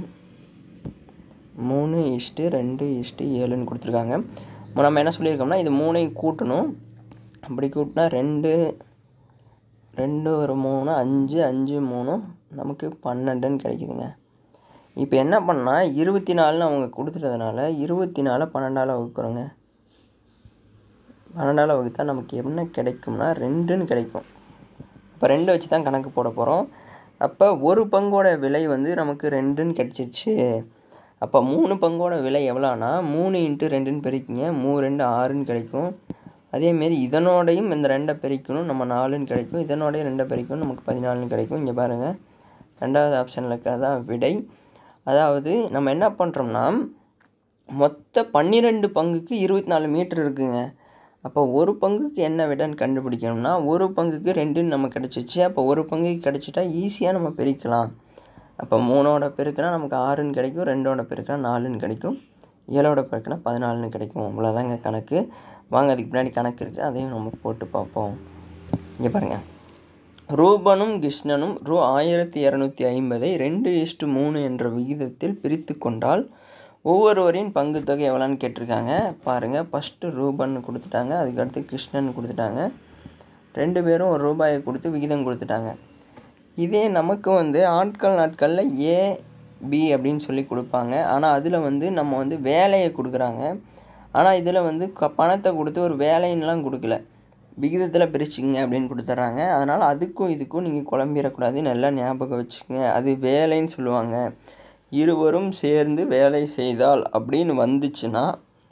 மூணு இஷ்டு ரெண்டு இஷ்டு ஏழுன்னு கொடுத்துருக்காங்க இப்போ நம்ம என்ன சொல்லியிருக்கோம்னா இது மூணையும் கூட்டணும் அப்படி கூட்டினா ரெண்டு ரெண்டு ஒரு மூணு அஞ்சு அஞ்சு மூணு நமக்கு பன்னெண்டுன்னு கிடைக்குதுங்க இப்போ என்ன பண்ணால் இருபத்தி நாலுன்னு அவங்க கொடுத்துட்டதுனால இருபத்தி நாலு பன்னெண்டால் வகுக்கிறோங்க பன்னெண்டால் வகுத்தா நமக்கு என்ன கிடைக்கும்னா ரெண்டுன்னு கிடைக்கும் இப்போ ரெண்டு வச்சு தான் கணக்கு போட போகிறோம் அப்போ ஒரு பங்கோட விலை வந்து நமக்கு ரெண்டுன்னு கிடச்சிருச்சு அப்போ மூணு பங்கோட விலை எவ்வளோனா மூணு இன்ட்டு ரெண்டுன்னு பெருக்கிங்க மூ ரெண்டு ஆறுன்னு கிடைக்கும் அதேமாரி இதனோடையும் இந்த ரெண்டை பெருக்கணும் நம்ம நாலுன்னு கிடைக்கும் இதனோடையும் ரெண்டை பெருக்கணும் நமக்கு பதினாலுன்னு கிடைக்கும் இங்கே பாருங்கள் ரெண்டாவது ஆப்ஷனில் இருக்கிறதான் விடை அதாவது நம்ம என்ன பண்ணுறோம்னா மொத்த பன்னிரெண்டு பங்குக்கு இருபத்தி நாலு மீட்டர் இருக்குங்க அப்போ ஒரு பங்குக்கு என்ன விடன்னு கண்டுபிடிக்கணும்னா ஒரு பங்குக்கு ரெண்டுன்னு நம்ம கிடச்சிச்சு அப்போ ஒரு பங்குக்கு கிடச்சிட்டா ஈஸியாக நம்ம பிரிக்கலாம் அப்போ மூணோட பெருக்குனா நமக்கு ஆறுன்னு கிடைக்கும் ரெண்டோட பெருக்குனா நாலுன்னு கிடைக்கும் ஏழோட பெருக்குனா பதினாலுன்னு கிடைக்கும் அவ்வளோதாங்க கணக்கு வாங்க அதுக்கு பின்னாடி கணக்கு இருக்குது அதையும் நம்ம போட்டு பார்ப்போம் இங்கே பாருங்கள் ரூபனும் கிருஷ்ணனும் ரூ ஆயிரத்தி இரநூத்தி ஐம்பதை ரெண்டு இஷ்டு மூணு என்ற விகிதத்தில் பிரித்து கொண்டால் ஒவ்வொருவரின் பங்கு தொகை எவ்வளோன்னு கேட்டிருக்காங்க பாருங்கள் ஃபஸ்ட்டு ரூபன் கொடுத்துட்டாங்க அதுக்கடுத்து கிருஷ்ணன் கொடுத்துட்டாங்க ரெண்டு பேரும் ஒரு ரூபாயை கொடுத்து விகிதம் கொடுத்துட்டாங்க இதே நமக்கு வந்து ஆட்கள் நாட்களில் ஏ பி அப்படின்னு சொல்லி கொடுப்பாங்க ஆனால் அதில் வந்து நம்ம வந்து வேலையை கொடுக்குறாங்க ஆனால் இதில் வந்து க பணத்தை கொடுத்து ஒரு வேலைன்னெலாம் கொடுக்கல விகிதத்தில் பிரிச்சுங்க அப்படின்னு கொடுத்துட்றாங்க அதனால் அதுக்கும் இதுக்கும் நீங்கள் குழம்பிடக்கூடாது நல்லா ஞாபகம் வச்சுக்கங்க அது வேலைன்னு சொல்லுவாங்க இருவரும் சேர்ந்து வேலை செய்தால் அப்படின்னு வந்துச்சுன்னா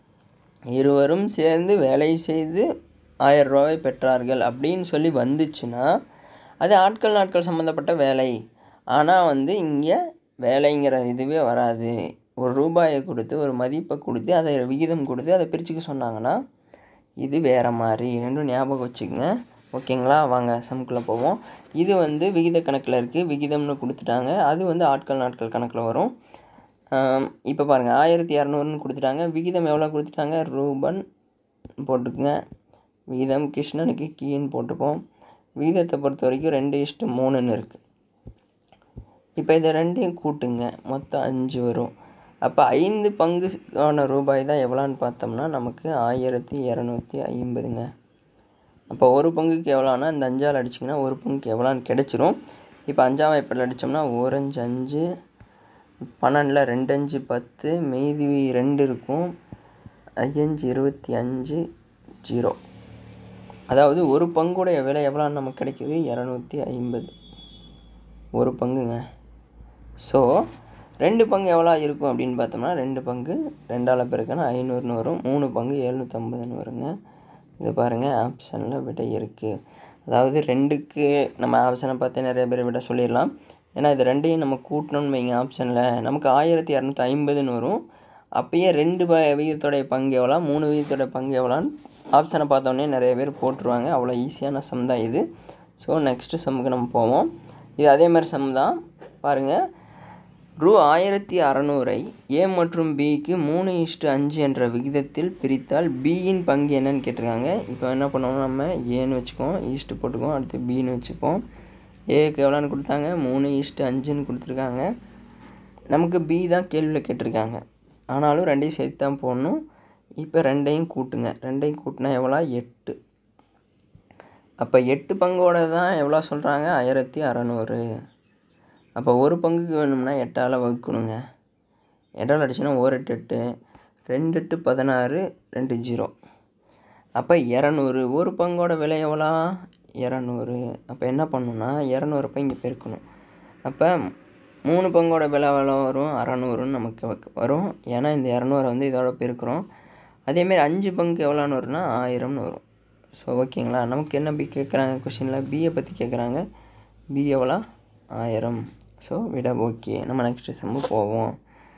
இருவரும் சேர்ந்து வேலை செய்து ஆயிரம் ரூபாய் பெற்றார்கள் அப்படின்னு சொல்லி வந்துச்சுன்னா அது ஆட்கள் நாட்கள் சம்மந்தப்பட்ட வேலை ஆனால் வந்து இங்கே வேலைங்கிற இதுவே வராது ஒரு ரூபாயை கொடுத்து ஒரு மதிப்பை கொடுத்து அதை விகிதம் கொடுத்து அதை பிரிச்சுக்க சொன்னாங்கன்னா இது வேறு மாதிரி ரெண்டும் ஞாபகம் வச்சுக்கோங்க ஓகேங்களா வாங்க சம்குள்ளே போவோம் இது வந்து விகித கணக்கில் இருக்குது விகிதம்னு கொடுத்துட்டாங்க அது வந்து ஆட்கள் நாட்கள் கணக்கில் வரும் இப்போ பாருங்கள் ஆயிரத்தி இரநூறுன்னு கொடுத்துட்டாங்க விகிதம் எவ்வளோ கொடுத்துட்டாங்க ரூபன் போட்டுக்குங்க விகிதம் கிருஷ்ணனுக்கு கீன்னு போட்டுப்போம் விகிதத்தை பொறுத்த வரைக்கும் ரெண்டு இஷ்டு மூணுன்னு இருக்குது இப்போ இதை ரெண்டையும் கூட்டுங்க மொத்தம் அஞ்சு வரும் அப்போ ஐந்து பங்குக்கான ரூபாய் தான் எவ்வளோன்னு பார்த்தோம்னா நமக்கு ஆயிரத்தி இரநூத்தி ஐம்பதுங்க அப்போ ஒரு பங்குக்கு எவ்வளோனா இந்த அஞ்சால் அடிச்சிங்கன்னா ஒரு பங்குக்கு எவ்வளோன்னு கிடச்சிரும் இப்போ அஞ்சாவது எப்படி அடித்தோம்னா ஒரு அஞ்சு அஞ்சு பன்னெண்டில் ரெண்டு அஞ்சு பத்து மீதி ரெண்டு இருக்கும் ஐயஞ்சு இருபத்தி அஞ்சு ஜீரோ அதாவது ஒரு பங்குடைய விலை எவ்வளோன்னு நமக்கு கிடைக்குது இரநூத்தி ஐம்பது ஒரு பங்குங்க ஸோ ரெண்டு பங்கு எவ்வளோ இருக்கும் அப்படின்னு பார்த்தோம்னா ரெண்டு பங்கு ரெண்டால் பெருக்கனா ஐநூறுன்னு வரும் மூணு பங்கு எழுநூற்றம்பதுன்னு வருங்க இது பாருங்கள் ஆப்ஷனில் விடை இருக்குது அதாவது ரெண்டுக்கு நம்ம ஆப்ஷனை பார்த்து நிறைய பேர் விட சொல்லிடலாம் ஏன்னா இது ரெண்டையும் நம்ம கூட்டணும்னு வைங்க ஆப்ஷனில் நமக்கு ஆயிரத்தி இரநூத்தி ஐம்பதுன்னு வரும் அப்பயே ரெண்டு ப விகிதத்தோடைய பங்கு எவ்வளோ மூணு விகிதத்தோடைய பங்கு எவ்வளோன்னு ஆப்ஷனை பார்த்தோன்னே நிறைய பேர் போட்டுருவாங்க அவ்வளோ ஈஸியான சம் தான் இது ஸோ நெக்ஸ்ட்டு சம்முக்கு நம்ம போவோம் இது அதே மாதிரி சம் தான் பாருங்கள் ரூ ஆயிரத்தி அறநூறை ஏ மற்றும் பிக்கு மூணு இஷ்டு அஞ்சு என்ற விகிதத்தில் பிரித்தால் பியின் பங்கு என்னன்னு கேட்டிருக்காங்க இப்போ என்ன பண்ணுவோம் நம்ம ஏன்னு வச்சுப்போம் ஈஸ்ட்டு போட்டுக்குவோம் அடுத்து பின்னு வச்சுப்போம் ஏக்கு எவ்வளோன்னு கொடுத்தாங்க மூணு ஈஸ்ட்டு அஞ்சுன்னு கொடுத்துருக்காங்க நமக்கு பி தான் கேள்வியில் கேட்டிருக்காங்க ஆனாலும் ரெண்டையும் சேர்த்து தான் போடணும் இப்போ ரெண்டையும் கூட்டுங்க ரெண்டையும் கூட்டினா எவ்வளோ எட்டு அப்போ எட்டு பங்கோட தான் எவ்வளோ சொல்கிறாங்க ஆயிரத்தி அறநூறு அப்போ ஒரு பங்குக்கு வேணும்னா எட்டால் வகுக்கணுங்க எட்டால் அடிச்சுன்னா ஒரு எட்டு எட்டு ரெண்டு எட்டு பதினாறு ரெண்டு ஜீரோ அப்போ இரநூறு ஒரு பங்கோட விலை எவ்வளோ இரநூறு அப்போ என்ன பண்ணணும்னா இரநூறு போய் இங்கே பெருக்கணும் அப்போ மூணு பங்கோட விலை எவ்வளோ வரும் அறநூறுன்னு நமக்கு வ- வரும் ஏன்னா இந்த இரநூறை வந்து இதோட பெருக்கிறோம் அதேமாரி அஞ்சு பங்கு எவ்வளோன்னு வரும்னா ஆயிரம்னு வரும் ஸோ ஓகேங்களா நமக்கு என்ன பி கேட்குறாங்க கொஷினில் பியை பற்றி கேட்குறாங்க பி எவ்வளோ ஆயிரம் ஸோ விட ஓகே நம்ம நெக்ஸ்ட் செம்மு போவோம்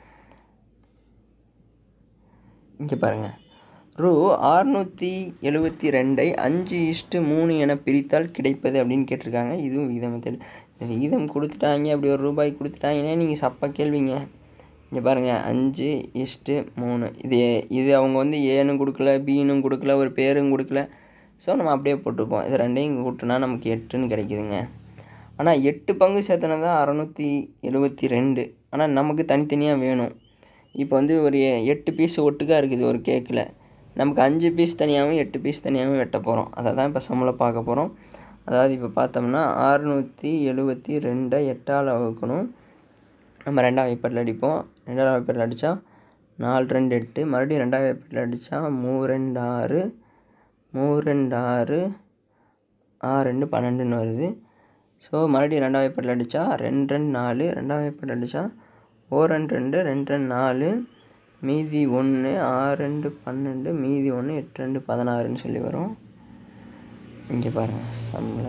இங்கே பாருங்கள் ரூ ஆறுநூற்றி எழுபத்தி ரெண்டை அஞ்சு இஷ்டு மூணு என பிரித்தால் கிடைப்பது அப்படின்னு கேட்டிருக்காங்க இதுவும் விகிதம் மெத்தட் இந்த விகிதம் கொடுத்துட்டாங்க அப்படி ஒரு ரூபாய் கொடுத்துட்டாங்கன்னா நீங்கள் சப்பா கேள்விங்க இங்கே பாருங்கள் அஞ்சு இஷ்டு மூணு இது இது அவங்க வந்து ஏனும் கொடுக்கல பீனும் கொடுக்கல ஒரு பேரும் கொடுக்கல ஸோ நம்ம அப்படியே போட்டுப்போம் இது ரெண்டையும் கூட்டினா நமக்கு எட்டுன்னு கிடைக்குதுங்க ஆனால் எட்டு பங்கு சேர்த்தனா தான் அறநூற்றி எழுபத்தி ரெண்டு ஆனால் நமக்கு தனித்தனியாக வேணும் இப்போ வந்து ஒரு எட்டு பீஸ் ஒட்டுக்கா இருக்குது ஒரு கேக்கில் நமக்கு அஞ்சு பீஸ் தனியாகவும் எட்டு பீஸ் தனியாகவும் வெட்ட போகிறோம் அதை தான் இப்போ சம்பளம் பார்க்க போகிறோம் அதாவது இப்போ பார்த்தோம்னா அறுநூற்றி எழுபத்தி ரெண்டை எட்டால் வகுக்கணும் நம்ம ரெண்டாவது வைப்பரில் அடிப்போம் ரெண்டாவது வைப்பரில் அடித்தா நாலு ரெண்டு எட்டு மறுபடியும் ரெண்டாவது வைப்பரில் அடித்தா மூ ரெண்டு ஆறு மூ ரெண்டு ஆறு ஆறு ரெண்டு பன்னெண்டுன்னு வருது ஸோ மறுபடியும் ரெண்டாவது வைப்பரில் அடித்தா ரெண்டு ரெண்டு நாலு ரெண்டாவது வைப்பரில் அடித்தா ஓ ரெண்டு ரெண்டு ரெண்டு ரெண்டு நாலு மீதி ஒன்று ஆறு ரெண்டு பன்னெண்டு மீதி ஒன்று எட்டு ரெண்டு பதினாறுன்னு சொல்லி வரும் இங்கே பாருங்கள் சம்மில்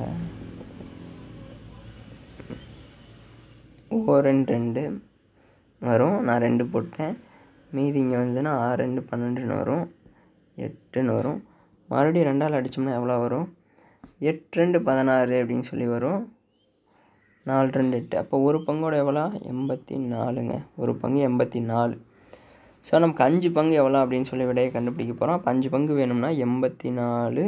ஓ ரெண்டு ரெண்டு வரும் நான் ரெண்டு போட்டேன் மீதி இங்கே வந்துன்னா ஆறு ரெண்டு பன்னெண்டுன்னு வரும் எட்டுன்னு வரும் மறுபடியும் ரெண்டால் அடித்தோம்னா எவ்வளோ வரும் எட்டு ரெண்டு பதினாறு அப்படின்னு சொல்லி வரும் நாலு ரெண்டு எட்டு அப்போ ஒரு பங்கோட எவ்வளோ எண்பத்தி நாலுங்க ஒரு பங்கு எண்பத்தி நாலு ஸோ நமக்கு அஞ்சு பங்கு எவ்வளோ அப்படின்னு சொல்லி விடையை கண்டுபிடிக்க போகிறோம் அப்போ அஞ்சு பங்கு வேணும்னா எண்பத்தி நாலு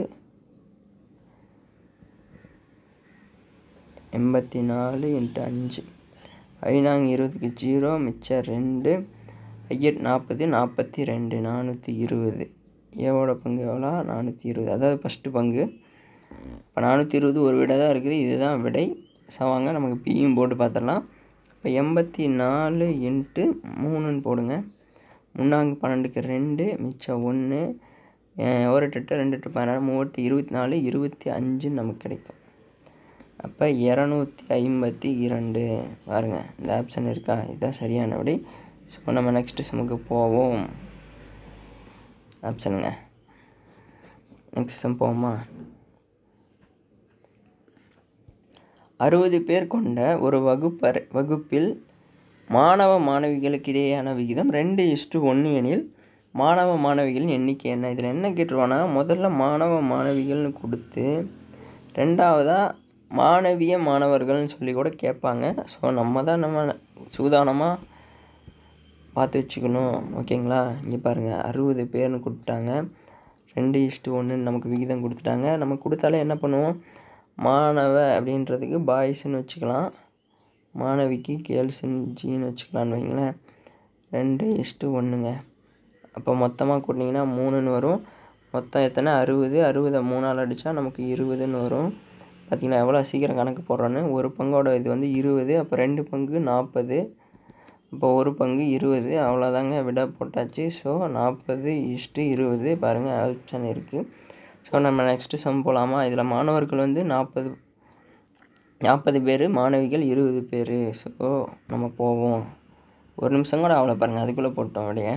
எண்பத்தி நாலு இன்ட்டு அஞ்சு ஐநாங்க இருபதுக்கு ஜீரோ மிச்சம் ரெண்டு ஐயட் நாற்பது நாற்பத்தி ரெண்டு நானூற்றி இருபது ஏவோட பங்கு எவ்வளோ நானூற்றி இருபது அதாவது ஃபஸ்ட்டு பங்கு இப்போ நானூற்றி இருபது ஒரு விடை தான் இருக்குது இதுதான் விடை ஸோ வாங்க நமக்கு பியும் போட்டு பார்த்துடலாம் இப்போ எண்பத்தி நாலு இன்ட்டு மூணுன்னு போடுங்க முன்னாங்க பன்னெண்டுக்கு ரெண்டு மிச்சம் ஒன்று ஒரு எட்டு ரெண்டு எட்டு பதினாறு மூவெட்டு இருபத்தி நாலு இருபத்தி அஞ்சுன்னு நமக்கு கிடைக்கும் அப்போ இரநூத்தி ஐம்பத்தி இரண்டு பாருங்க இந்த ஆப்ஷன் இருக்கா இதுதான் சரியான விடை ஸோ நம்ம நெக்ஸ்ட் சமுக்கு போவோம் ஆப்ஷனுங்க நெக்ஸ்ட் சம் போவோமா அறுபது பேர் கொண்ட ஒரு வகுப்பறை வகுப்பில் மாணவ மாணவிகளுக்கு இடையேயான விகிதம் ரெண்டு இஸ்டு ஒன்று எனில் மாணவ மாணவிகளின் எண்ணிக்கை என்ன இதில் என்ன கேட்டுருவானா முதல்ல மாணவ மாணவிகள்னு கொடுத்து ரெண்டாவதாக மாணவிய மாணவர்கள்னு சொல்லி கூட கேட்பாங்க ஸோ நம்ம தான் நம்ம சூதானமாக பார்த்து வச்சுக்கணும் ஓகேங்களா இங்கே பாருங்கள் அறுபது பேர்னு கொடுத்துட்டாங்க ரெண்டு இஷ்டு ஒன்றுன்னு நமக்கு விகிதம் கொடுத்துட்டாங்க நம்ம கொடுத்தாலே என்ன பண்ணுவோம் மாணவ அப்படின்றதுக்கு பாய்ஸ்ன்னு வச்சுக்கலாம் மாணவிக்கு கேர்ள்ஸுன்னு ஜீன்னு வச்சுக்கலான்னு வைங்களேன் ரெண்டு இஷ்டு ஒன்றுங்க அப்போ மொத்தமாக கூட்டினீங்கன்னா மூணுன்னு வரும் மொத்தம் எத்தனை அறுபது அறுபதை மூணால் அடித்தா நமக்கு இருபதுன்னு வரும் பார்த்திங்கன்னா எவ்வளோ சீக்கிரம் கணக்கு போடுறோன்னு ஒரு பங்கோட இது வந்து இருபது அப்போ ரெண்டு பங்கு நாற்பது இப்போ ஒரு பங்கு இருபது அவ்வளோதாங்க விட போட்டாச்சு ஸோ நாற்பது இஷ்டு இருபது பாருங்கள் ஆப்ஷன் இருக்குது ஸோ நம்ம நெக்ஸ்ட்டு சம் போகலாமா இதில் மாணவர்கள் வந்து நாற்பது நாற்பது பேர் மாணவிகள் இருபது பேர் ஸோ நம்ம போவோம் ஒரு நிமிஷம் கூட அவ்வளோ பாருங்கள் அதுக்குள்ளே போட்டோம் அப்படியே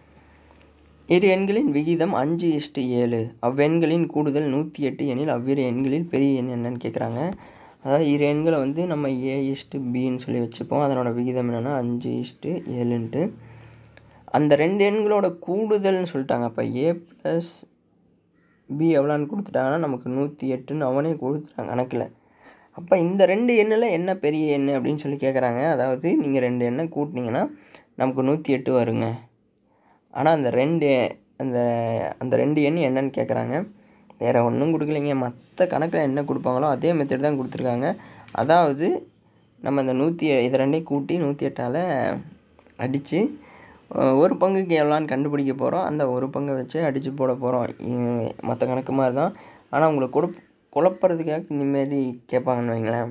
இரு எண்களின் விகிதம் அஞ்சு இஷ்டு ஏழு அவ்வெண்களின் கூடுதல் நூற்றி எட்டு எனில் அவ்விரு எண்களில் பெரிய எண் என்னன்னு கேட்குறாங்க அதாவது இரு எண்களை வந்து நம்ம ஏ இஷ்டு பின்னு சொல்லி வச்சுப்போம் அதனோட விகிதம் என்னென்னா அஞ்சு இஷ்டு ஏழுன்ட்டு அந்த ரெண்டு எண்களோட கூடுதல்னு சொல்லிட்டாங்க அப்போ ஏ ப்ளஸ் பி எவ்வளோன்னு கொடுத்துட்டாங்கன்னா நமக்கு நூற்றி எட்டுன்னு அவனே கொடுத்துட்டாங்க கணக்கில் அப்போ இந்த ரெண்டு எண்ணில் என்ன பெரிய எண் அப்படின்னு சொல்லி கேட்குறாங்க அதாவது நீங்கள் ரெண்டு எண்ணை கூட்டினீங்கன்னா நமக்கு நூற்றி எட்டு வருங்க ஆனால் அந்த ரெண்டு அந்த அந்த ரெண்டு எண் என்னன்னு கேட்குறாங்க வேறு ஒன்றும் கொடுக்கலைங்க மற்ற கணக்கில் என்ன கொடுப்பாங்களோ அதே மெத்தட் தான் கொடுத்துருக்காங்க அதாவது நம்ம அந்த நூற்றி இதை ரெண்டையும் கூட்டி நூற்றி எட்டால் அடித்து ஒரு பங்குக்கு எவ்வளோன்னு கண்டுபிடிக்க போகிறோம் அந்த ஒரு பங்கை வச்சு அடித்து போட போகிறோம் மற்ற கணக்கு மாதிரி தான் ஆனால் உங்களை குழப் குழப்பறதுக்காக இந்தமாரி கேட்பாங்கன்னு வைங்களேன்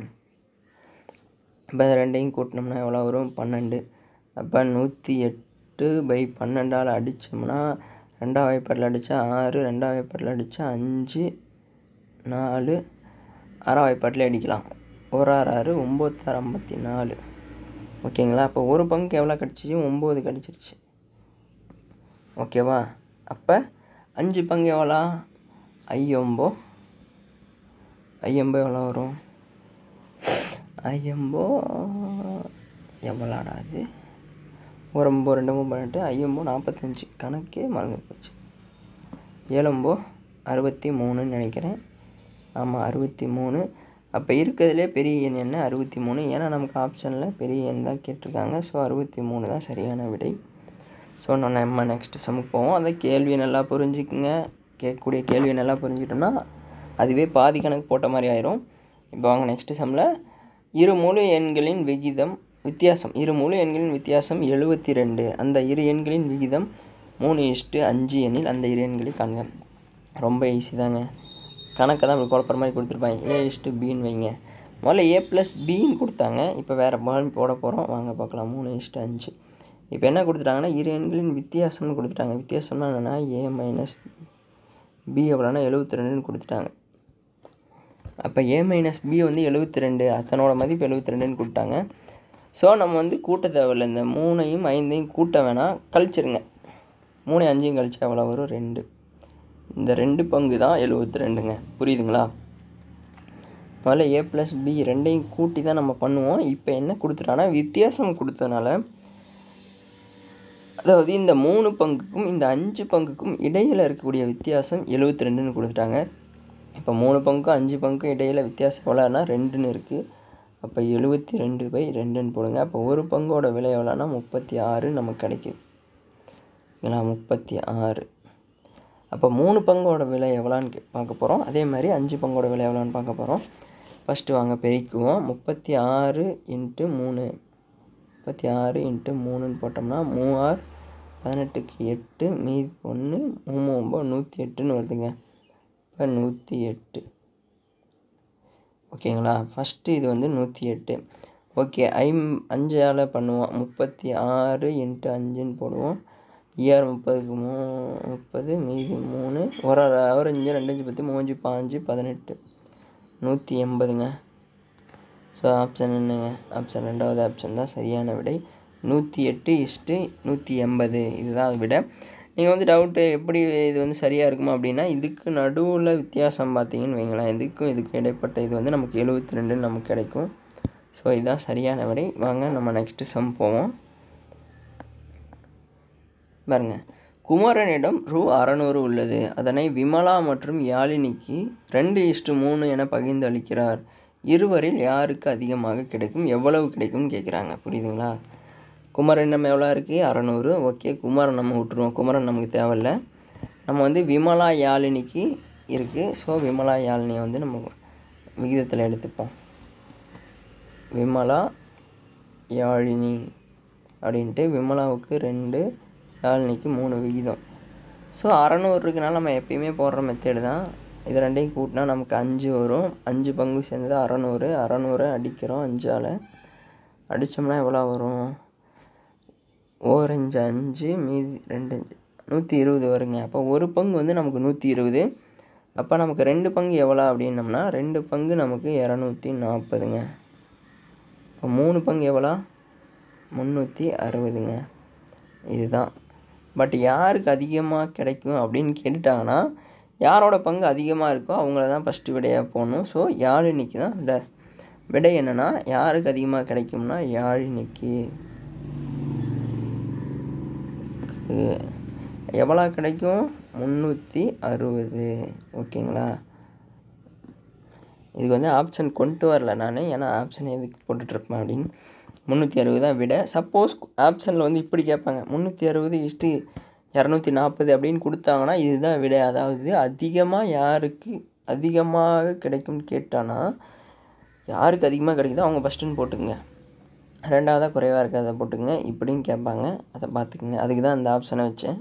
இப்போ இந்த ரெண்டையும் கூட்டினோம்னா எவ்வளோ வரும் பன்னெண்டு அப்போ நூற்றி எட்டு பை பன்னெண்டால் அடித்தோம்னா ரெண்டாம் வாய்ப்பாட்டில் அடித்தா ஆறு ரெண்டாம் வாய்ப்பாட்டில் அடித்தா அஞ்சு நாலு ஆறாம் வாய்ப்பாட்டில் அடிக்கலாம் ஒரு ஆறு ஆறு ஒம்பத்தாறு ஐம்பத்தி நாலு ஓகேங்களா அப்போ ஒரு பங்குக்கு எவ்வளோ கிடச்சிச்சு ஒம்பது கிடச்சிருச்சு ஓகேவா அப்போ அஞ்சு பங்கு எவ்வளோ ஐயொம்போ ஐயம்போ எவ்வளோ வரும் ஐயம்போ எவ்வளோடா அது ஒரு ஒம்போ ரெண்டு மூணு பதினெட்டு ஐயம்போ நாற்பத்தஞ்சு கணக்கே மறந்து போச்சு ஏழம்போ அறுபத்தி மூணுன்னு நினைக்கிறேன் ஆமாம் அறுபத்தி மூணு அப்போ இருக்கிறதுலே பெரிய எண் என்ன அறுபத்தி மூணு ஏன்னா நமக்கு ஆப்ஷனில் பெரிய எண் தான் கேட்டிருக்காங்க ஸோ அறுபத்தி மூணு தான் சரியான விடை ஸோ நான் நம்ம நெக்ஸ்ட் சமுக்கு போவோம் அதை கேள்வியை நல்லா புரிஞ்சுக்குங்க கேட்கக்கூடிய கேள்வியை நல்லா புரிஞ்சுக்கிட்டோம்னா அதுவே பாதி கணக்கு போட்ட மாதிரி ஆயிரும் இப்போ வாங்க நெக்ஸ்ட் சம்மில் இரு முழு எண்களின் விகிதம் வித்தியாசம் இரு முழு எண்களின் வித்தியாசம் எழுபத்தி ரெண்டு அந்த இரு எண்களின் விகிதம் மூணு இஷ்டு அஞ்சு எண்ணில் அந்த இரு எண்களை காண்க ரொம்ப ஈஸி தாங்க கணக்கை தான் இப்படி குழப்பற மாதிரி கொடுத்துருப்பாங்க ஏ இஷ்டு பின்னு வைங்க முதல்ல ஏ ப்ளஸ் பின்னு கொடுத்தாங்க இப்போ வேறு பால் போட போகிறோம் வாங்க பார்க்கலாம் மூணு இஷ்டு அஞ்சு இப்போ என்ன கொடுத்துட்டாங்கன்னா இரு எண்களின் வித்தியாசம்னு கொடுத்துட்டாங்க வித்தியாசம்னா என்னென்னா ஏ மைனஸ் பி எவ்வளோனா எழுபத்தி ரெண்டுன்னு கொடுத்துட்டாங்க அப்போ ஏ மைனஸ் பி வந்து எழுபத்தி ரெண்டு அதனோட மதிப்பு எழுபத்தி ரெண்டுன்னு கொடுத்தாங்க ஸோ நம்ம வந்து கூட்ட தேவையில்லை இந்த மூணையும் ஐந்தையும் கூட்ட வேணாம் கழிச்சிருங்க மூணு அஞ்சையும் கழிச்சா எவ்வளோ வரும் ரெண்டு இந்த ரெண்டு பங்கு தான் எழுபத்தி ரெண்டுங்க புரியுதுங்களா முதல்ல ஏ ப்ளஸ் பி ரெண்டையும் கூட்டி தான் நம்ம பண்ணுவோம் இப்போ என்ன கொடுத்துட்டாங்கன்னா வித்தியாசம் கொடுத்ததுனால அதாவது இந்த மூணு பங்குக்கும் இந்த அஞ்சு பங்குக்கும் இடையில் இருக்கக்கூடிய வித்தியாசம் எழுபத்தி ரெண்டுன்னு கொடுத்துட்டாங்க இப்போ மூணு பங்குக்கும் அஞ்சு பங்குக்கும் இடையில் வித்தியாசம் எவ்வளோனா ரெண்டுன்னு இருக்குது அப்போ எழுபத்தி ரெண்டு பை ரெண்டுன்னு போடுங்க அப்போ ஒரு பங்கோட விலை எவ்வளோனா முப்பத்தி ஆறு நமக்கு கிடைக்குது ஏன்னா முப்பத்தி ஆறு அப்போ மூணு பங்கோட விலை எவ்வளோன்னு கே- பார்க்க போகிறோம் அதே மாதிரி அஞ்சு பங்கோட விலை எவ்வளோன்னு பார்க்க போகிறோம் ஃபஸ்ட்டு வாங்க பெருக்குவோம் முப்பத்தி ஆறு இன்ட்டு மூணு முப்பத்தி ஆறு இன்ட்டு மூணுன்னு போட்டோம்னா மூவார் பதினெட்டுக்கு எட்டு மீதி ஒன்று மூணு ஒம்பது நூற்றி எட்டுன்னு வருதுங்க இப்போ நூற்றி எட்டு ஓகேங்களா ஃபஸ்ட்டு இது வந்து நூற்றி எட்டு ஓகே ஐம் அஞ்சால் பண்ணுவோம் முப்பத்தி ஆறு இன்ட்டு அஞ்சுன்னு போடுவோம் ஏஆர் முப்பதுக்கு மூ முப்பது மீதி மூணு ஒரு ஒரு அஞ்சு ரெண்டு அஞ்சு பத்து மூஞ்சு பாஞ்சு பதினெட்டு நூற்றி எண்பதுங்க ஸோ ஆப்ஷன் என்னங்க ஆப்ஷன் ரெண்டாவது ஆப்ஷன் தான் சரியான விடை நூற்றி எட்டு இஸ்ட்டு நூற்றி எண்பது இதுதான் விடை நீங்கள் வந்து டவுட்டு எப்படி இது வந்து சரியாக இருக்குமா அப்படின்னா இதுக்கு நடுவில் வித்தியாசம் பார்த்தீங்கன்னு வைங்களேன் இதுக்கும் இதுக்கும் இடைப்பட்ட இது வந்து நமக்கு எழுபத்தி ரெண்டுன்னு நமக்கு கிடைக்கும் ஸோ இதுதான் சரியான விடை வாங்க நம்ம நெக்ஸ்ட்டு சம் போவோம் பாருங்க குமரனிடம் ரூ அறநூறு உள்ளது அதனை விமலா மற்றும் யாழினிக்கு ரெண்டு இஷ்டு மூணு என பகிர்ந்து அளிக்கிறார் இருவரில் யாருக்கு அதிகமாக கிடைக்கும் எவ்வளவு கிடைக்கும்னு கேட்குறாங்க புரியுதுங்களா குமரனிடம் எவ்வளோ இருக்குது அறநூறு ஓகே குமரன் நம்ம விட்டுருவோம் குமரன் நமக்கு தேவையில்ல நம்ம வந்து விமலா யாழினிக்கு இருக்குது ஸோ விமலா யாழினியை வந்து நம்ம விகிதத்தில் எடுத்துப்போம் விமலா யாழினி அப்படின்ட்டு விமலாவுக்கு ரெண்டு யாழினிக்கு மூணு விகிதம் ஸோ அறநூறு இருக்குனால நம்ம எப்பயுமே போடுற மெத்தேடு தான் இது ரெண்டையும் கூட்டினா நமக்கு அஞ்சு வரும் அஞ்சு பங்கு சேர்ந்தது அறநூறு அறநூறு அடிக்கிறோம் அஞ்சால் அடித்தோம்னா எவ்வளோ வரும் ஓரஞ்சு அஞ்சு மீதி ரெண்டு அஞ்சு நூற்றி இருபது வருங்க அப்போ ஒரு பங்கு வந்து நமக்கு நூற்றி இருபது அப்போ நமக்கு ரெண்டு பங்கு எவ்வளோ அப்படின்னம்னா ரெண்டு பங்கு நமக்கு இரநூத்தி நாற்பதுங்க இப்போ மூணு பங்கு எவ்வளோ முந்நூற்றி அறுபதுங்க இதுதான் பட் யாருக்கு அதிகமாக கிடைக்கும் அப்படின்னு கேட்டுட்டாங்கன்னா யாரோட பங்கு அதிகமாக இருக்கோ அவங்கள தான் ஃபஸ்ட்டு விடையாக போடணும் ஸோ யாழினிக்கு தான் விடை விடை என்னென்னா யாருக்கு அதிகமாக கிடைக்கும்னா யாழினிக்கு க்கு எவ்வளோ கிடைக்கும் முந்நூற்றி அறுபது ஓகேங்களா இதுக்கு வந்து ஆப்ஷன் கொண்டு வரல நான் ஏன்னா ஆப்ஷன் எதுக்கு போட்டுட்ருப்பேன் அப்படின்னு முந்நூற்றி அறுபது தான் விட சப்போஸ் ஆப்ஷனில் வந்து இப்படி கேட்பாங்க முந்நூற்றி அறுபது இஷ்டு இரநூத்தி நாற்பது அப்படின்னு கொடுத்தாங்கன்னா இதுதான் விட அதாவது அதிகமாக யாருக்கு அதிகமாக கிடைக்கும்னு கேட்டானா யாருக்கு அதிகமாக கிடைக்குதோ அவங்க ஃபஸ்ட்டுன்னு போட்டுங்க ரெண்டாவதாக குறைவாக இருக்குது அதை போட்டுங்க இப்படின்னு கேட்பாங்க அதை பார்த்துக்குங்க அதுக்கு தான் அந்த ஆப்ஷனை வச்சேன்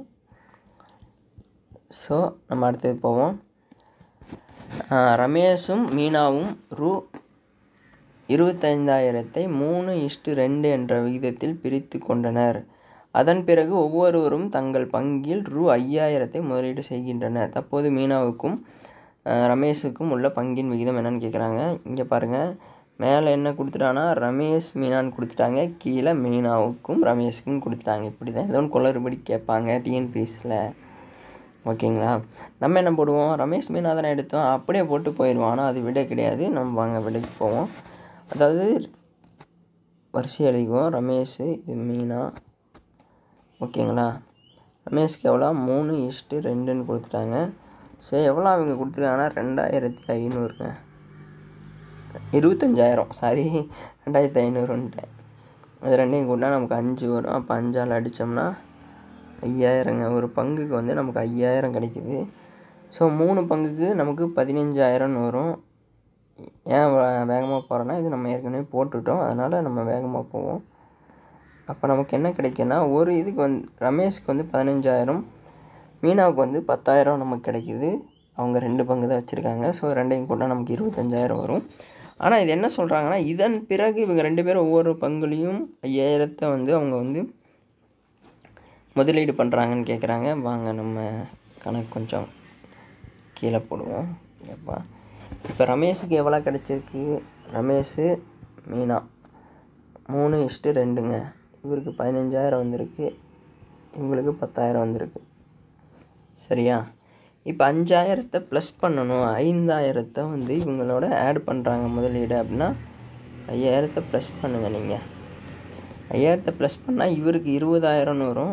ஸோ நம்ம அடுத்தது போவோம் ஆஹ் ரமேஷும் மீனாவும் ரூ இருபத்தைந்தாயிரத்தை மூணு இஷ்டு ரெண்டு என்ற விகிதத்தில் பிரித்து கொண்டனர் அதன் பிறகு ஒவ்வொருவரும் தங்கள் பங்கில் ரூ ஐயாயிரத்தை முதலீடு செய்கின்றனர் தற்போது மீனாவுக்கும் அஹ், ரமேஷுக்கும் உள்ள பங்கின் விகிதம் என்னன்னு கேட்குறாங்க இங்கே பாருங்கள் மேலே என்ன கொடுத்துட்டாங்கன்னா ரமேஷ் மீனான்னு கொடுத்துட்டாங்க கீழே மீனாவுக்கும் ரமேஷுக்கும் கொடுத்துட்டாங்க இப்படி தான் ஏதோ ஒன்று குளறுபடி கேட்பாங்க டிஎன்பிஎஸ்சில் ஓகேங்களா நம்ம என்ன போடுவோம் ரமேஷ் மீனா தானே எடுத்தோம் அப்படியே போட்டு போயிடுவோம் ஆனால் அது விடை கிடையாது நம்ம வாங்க விடைக்கு போவோம் அதாவது வரிசை எழுதிக்குவோம் ரமேஷ் இது மீனா ஓகேங்களா ரமேஷ்க்கு எவ்வளோ மூணு இஷ்டு ரெண்டுன்னு கொடுத்துட்டாங்க சரி எவ்வளோ அவங்க கொடுத்துருக்காங்கன்னா ரெண்டாயிரத்தி ஐநூறுங்க இருபத்தஞ்சாயிரம் சாரி ரெண்டாயிரத்தி ஐநூறுன்ட்டேன் அது ரெண்டையும் கூட்டினா நமக்கு அஞ்சு வரும் அப்போ அஞ்சால் அடித்தோம்னா ஐயாயிரங்க ஒரு பங்குக்கு வந்து நமக்கு ஐயாயிரம் கிடைக்குது ஸோ மூணு பங்குக்கு நமக்கு பதினஞ்சாயிரம்னு வரும் ஏன் வேகமாக போகிறோன்னா இது நம்ம ஏற்கனவே போட்டுட்டோம் அதனால் நம்ம வேகமாக போவோம் அப்போ நமக்கு என்ன கிடைக்குன்னா ஒரு இதுக்கு வந்து ரமேஷ்க்கு வந்து பதினஞ்சாயிரம் மீனாவுக்கு வந்து பத்தாயிரம் நமக்கு கிடைக்குது அவங்க ரெண்டு பங்கு தான் வச்சுருக்காங்க ஸோ ரெண்டையும் கூட்டினா நமக்கு இருபத்தஞ்சாயிரம் வரும் ஆனால் இது என்ன சொல்கிறாங்கன்னா இதன் பிறகு இவங்க ரெண்டு பேரும் ஒவ்வொரு பங்குலேயும் ஐயாயிரத்தை வந்து அவங்க வந்து முதலீடு பண்ணுறாங்கன்னு கேட்குறாங்க வாங்க நம்ம கணக்கு கொஞ்சம் கீழே போடுவோம் எப்பா இப்போ ரமேஷுக்கு எவ்வளோ கிடச்சிருக்கு ரமேஷு மீனா மூணு இஷ்டு ரெண்டுங்க இவருக்கு பதினஞ்சாயிரம் வந்திருக்கு இவங்களுக்கு பத்தாயிரம் வந்திருக்கு சரியா இப்போ அஞ்சாயிரத்தை ப்ளஸ் பண்ணணும் ஐந்தாயிரத்தை வந்து இவங்களோட ஆட் பண்ணுறாங்க முதலீடு அப்படின்னா ஐயாயிரத்தை ப்ளஸ் பண்ணுங்கள் நீங்கள் ஐயாயிரத்தை ப்ளஸ் பண்ணால் இவருக்கு இருபதாயிரம்னு வரும்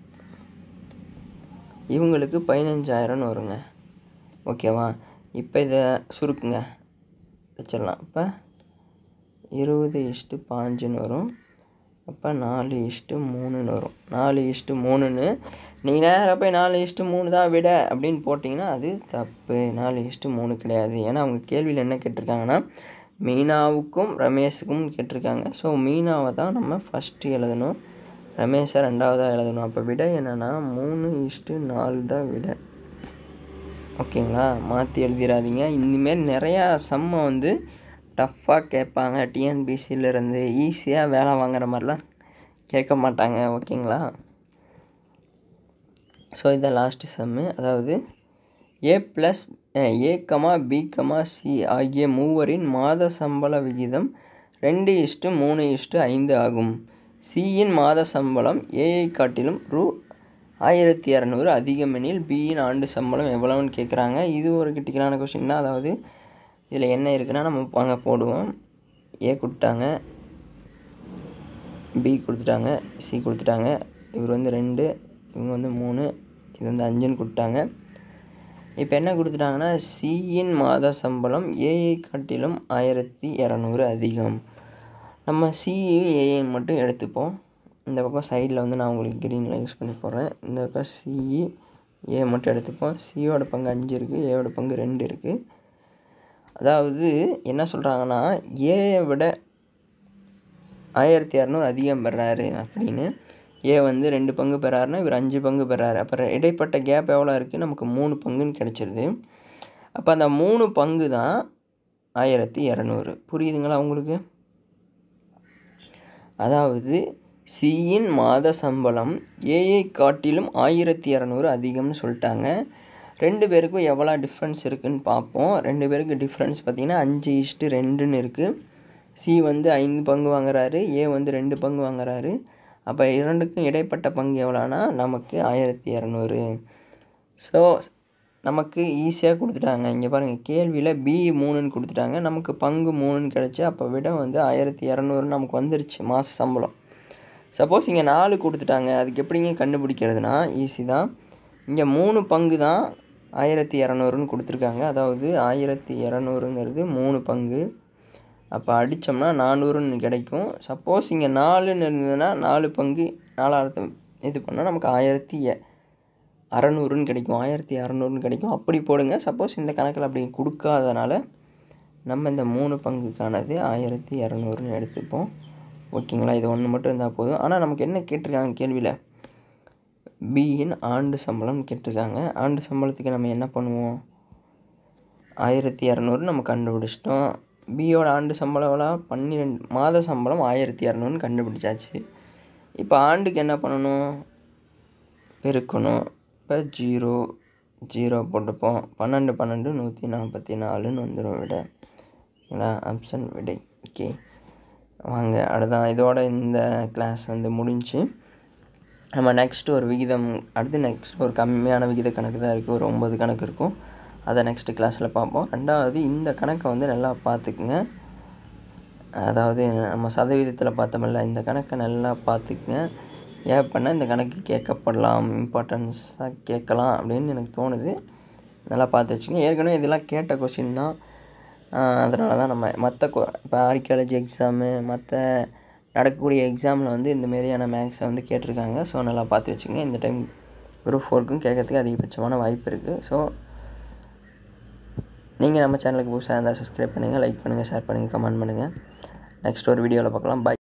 இவங்களுக்கு பதினஞ்சாயிரம்னு வருங்க ஓகேவா இப்போ இதை சுருக்குங்க வச்சிடலாம் இப்போ இருபது இஷ்டு பாஞ்சுன்னு வரும் அப்போ நாலு இஷ்டு மூணுன்னு வரும் நாலு இஷ்டு மூணுன்னு நீங்கள் நேராக போய் நாலு இஷ்டு மூணு தான் விட அப்படின்னு போட்டிங்கன்னா அது தப்பு நாலு இஷ்டு மூணு கிடையாது ஏன்னா அவங்க கேள்வியில் என்ன கேட்டிருக்காங்கன்னா மீனாவுக்கும் ரமேஷுக்கும் கேட்டிருக்காங்க ஸோ மீனாவை தான் நம்ம ஃபஸ்ட்டு எழுதணும் ரமேஷை ரெண்டாவதாக எழுதணும் அப்போ விட என்னென்னா மூணு இஷ்டு நாலு தான் விட ஓகேங்களா மாற்றி எழுதிடாதீங்க இனிமேல் நிறையா சம்மை வந்து டஃப்பாக கேட்பாங்க டிஎன்பிசியிலேருந்து ஈஸியாக வேலை வாங்குற மாதிரிலாம் கேட்க மாட்டாங்க ஓகேங்களா ஸோ இதான் லாஸ்ட்டு சம்மு அதாவது A plus A comma B comma C ஆகிய மூவரின் மாத சம்பள விகிதம் ரெண்டு இஷ்டு மூணு இஷ்டு ஐந்து ஆகும் சியின் மாத சம்பளம் ஏஐ காட்டிலும் ரூ ஆயிரத்தி இரநூறு அதிகமெனில் பியின் ஆண்டு சம்பளம் எவ்வளோன்னு கேட்குறாங்க இது ஒரு கிட்டிக்கலான கொஷின் தான் அதாவது இதில் என்ன இருக்குன்னா நம்ம வாங்க போடுவோம் ஏ கொடுத்தாங்க பி கொடுத்துட்டாங்க சி கொடுத்துட்டாங்க இவர் வந்து ரெண்டு இவங்க வந்து மூணு இது வந்து அஞ்சுன்னு கொடுத்தாங்க இப்போ என்ன கொடுத்துட்டாங்கன்னா சியின் மாத சம்பளம் ஏஐ காட்டிலும் ஆயிரத்தி இரநூறு அதிகம் நம்ம சியும் ஏஐ மட்டும் எடுத்துப்போம் இந்த பக்கம் சைடில் வந்து நான் உங்களுக்கு க்ரீனில் யூஸ் பண்ணி போடுறேன் இந்த பக்கம் சிஇ ஏ மட்டும் எடுத்துப்போம் சியோட பங்கு அஞ்சு இருக்குது ஏவோட பங்கு ரெண்டு இருக்குது அதாவது என்ன சொல்கிறாங்கன்னா ஏயை விட ஆயிரத்தி இரநூறு அதிகம் பெறாரு அப்படின்னு ஏ வந்து ரெண்டு பங்கு பெறாருன்னா இவர் அஞ்சு பங்கு பெறாரு அப்புறம் இடைப்பட்ட கேப் எவ்வளோ இருக்குது நமக்கு மூணு பங்குன்னு கிடச்சிருது அப்போ அந்த மூணு பங்கு தான் ஆயிரத்தி இரநூறு புரியுதுங்களா உங்களுக்கு அதாவது சியின் மாத சம்பளம் ஏஐ காட்டிலும் ஆயிரத்தி இரநூறு அதிகம்னு சொல்லிட்டாங்க ரெண்டு பேருக்கும் எவ்வளோ டிஃப்ரென்ஸ் இருக்குதுன்னு பார்ப்போம் ரெண்டு பேருக்கு டிஃப்ரென்ஸ் பார்த்திங்கன்னா அஞ்சு இஷ்டு ரெண்டுன்னு இருக்குது சி வந்து ஐந்து பங்கு வாங்குறாரு ஏ வந்து ரெண்டு பங்கு வாங்குறாரு அப்போ இரண்டுக்கும் இடைப்பட்ட பங்கு எவ்வளோனா நமக்கு ஆயிரத்தி இரநூறு ஸோ நமக்கு ஈஸியாக கொடுத்துட்டாங்க இங்கே பாருங்கள் கேள்வியில் பி மூணுன்னு கொடுத்துட்டாங்க நமக்கு பங்கு மூணுன்னு கிடச்சி அப்போ விட வந்து ஆயிரத்தி இரநூறு நமக்கு வந்துருச்சு மாத சம்பளம் சப்போஸ் இங்கே நாலு கொடுத்துட்டாங்க அதுக்கு எப்படிங்க கண்டுபிடிக்கிறதுனா ஈஸி தான் இங்கே மூணு பங்கு தான் ஆயிரத்தி இரநூறுன்னு கொடுத்துருக்காங்க அதாவது ஆயிரத்தி இரநூறுங்கிறது மூணு பங்கு அப்போ அடித்தோம்னா நானூறுன்னு கிடைக்கும் சப்போஸ் இங்கே நாலுன்னு இருந்ததுன்னா நாலு பங்கு நாலாயிரத்து இது பண்ணால் நமக்கு ஆயிரத்தி எ- அறநூறுன்னு கிடைக்கும் ஆயிரத்தி அறநூறுன்னு கிடைக்கும் அப்படி போடுங்க சப்போஸ் இந்த கணக்கில் அப்படி கொடுக்காதனால நம்ம இந்த மூணு பங்குக்கானது ஆயிரத்தி இரநூறுன்னு எடுத்துப்போம் ஓகேங்களா இது ஒன்று மட்டும் இருந்தால் போதும் ஆனால் நமக்கு என்ன கேட்டிருக்காங்க கேள்வியில் பியின் ஆண்டு சம்பளம் கேட்டிருக்காங்க ஆண்டு சம்பளத்துக்கு நம்ம என்ன பண்ணுவோம் ஆயிரத்தி இரநூறு நம்ம கண்டுபிடிச்சிட்டோம் பியோட ஆண்டு சம்பளம் எவ்வளோ பன்னிரெண்டு மாத சம்பளம் ஆயிரத்தி இரநூறுன்னு கண்டுபிடிச்சாச்சு இப்போ ஆண்டுக்கு என்ன பண்ணணும் பெருக்கணும் இப்போ ஜீரோ ஜீரோ போட்டுப்போம் பன்னெண்டு பன்னெண்டு நூற்றி நாற்பத்தி நாலுன்னு வந்துடும் விட ஓகேங்களா ஆப்ஷன் விடை ஓகே வாங்க அடுதான் இதோட இந்த கிளாஸ் வந்து முடிஞ்சு நம்ம நெக்ஸ்ட் ஒரு விகிதம் அடுத்து நெக்ஸ்ட் ஒரு கம்மியான விகித கணக்கு தான் இருக்குது ஒரு ஒம்பது கணக்கு இருக்கும் அதை நெக்ஸ்ட் கிளாஸில் பார்ப்போம் ரெண்டாவது இந்த கணக்கை வந்து நல்லா பார்த்துக்குங்க அதாவது நம்ம சதவீதத்தில் பார்த்தோமில்ல இந்த கணக்கை நல்லா பார்த்துக்குங்க ஏன் பண்ணால் இந்த கணக்கு கேட்கப்படலாம் இம்பார்ட்டன்ஸாக கேட்கலாம் அப்படின்னு எனக்கு தோணுது நல்லா பார்த்து வச்சுங்க ஏற்கனவே இதெல்லாம் கேட்ட கொஷின் தான் அதனால தான் நம்ம மற்ற கொ இப்போ ஆர்கியாலஜி எக்ஸாமு மற்ற நடக்கக்கூடிய எக்ஸாமில் வந்து இந்த மாதிரியான மேக்ஸை வந்து கேட்டிருக்காங்க ஸோ நல்லா பார்த்து வச்சுங்க இந்த டைம் குரூப் ஃபோருக்கும் கேட்கறதுக்கு அதிகபட்சமான வாய்ப்பு இருக்குது ஸோ நீங்கள் நம்ம சேனலுக்கு புதுசாக இருந்தால் சப்ஸ்கிரைப் பண்ணுங்கள் லைக் பண்ணுங்கள் ஷேர் பண்ணுங்கள் கமெண்ட் பண்ணுங்கள் நெக்ஸ்ட் ஒரு வீடியோவில் பார்க்கலாம் பாய்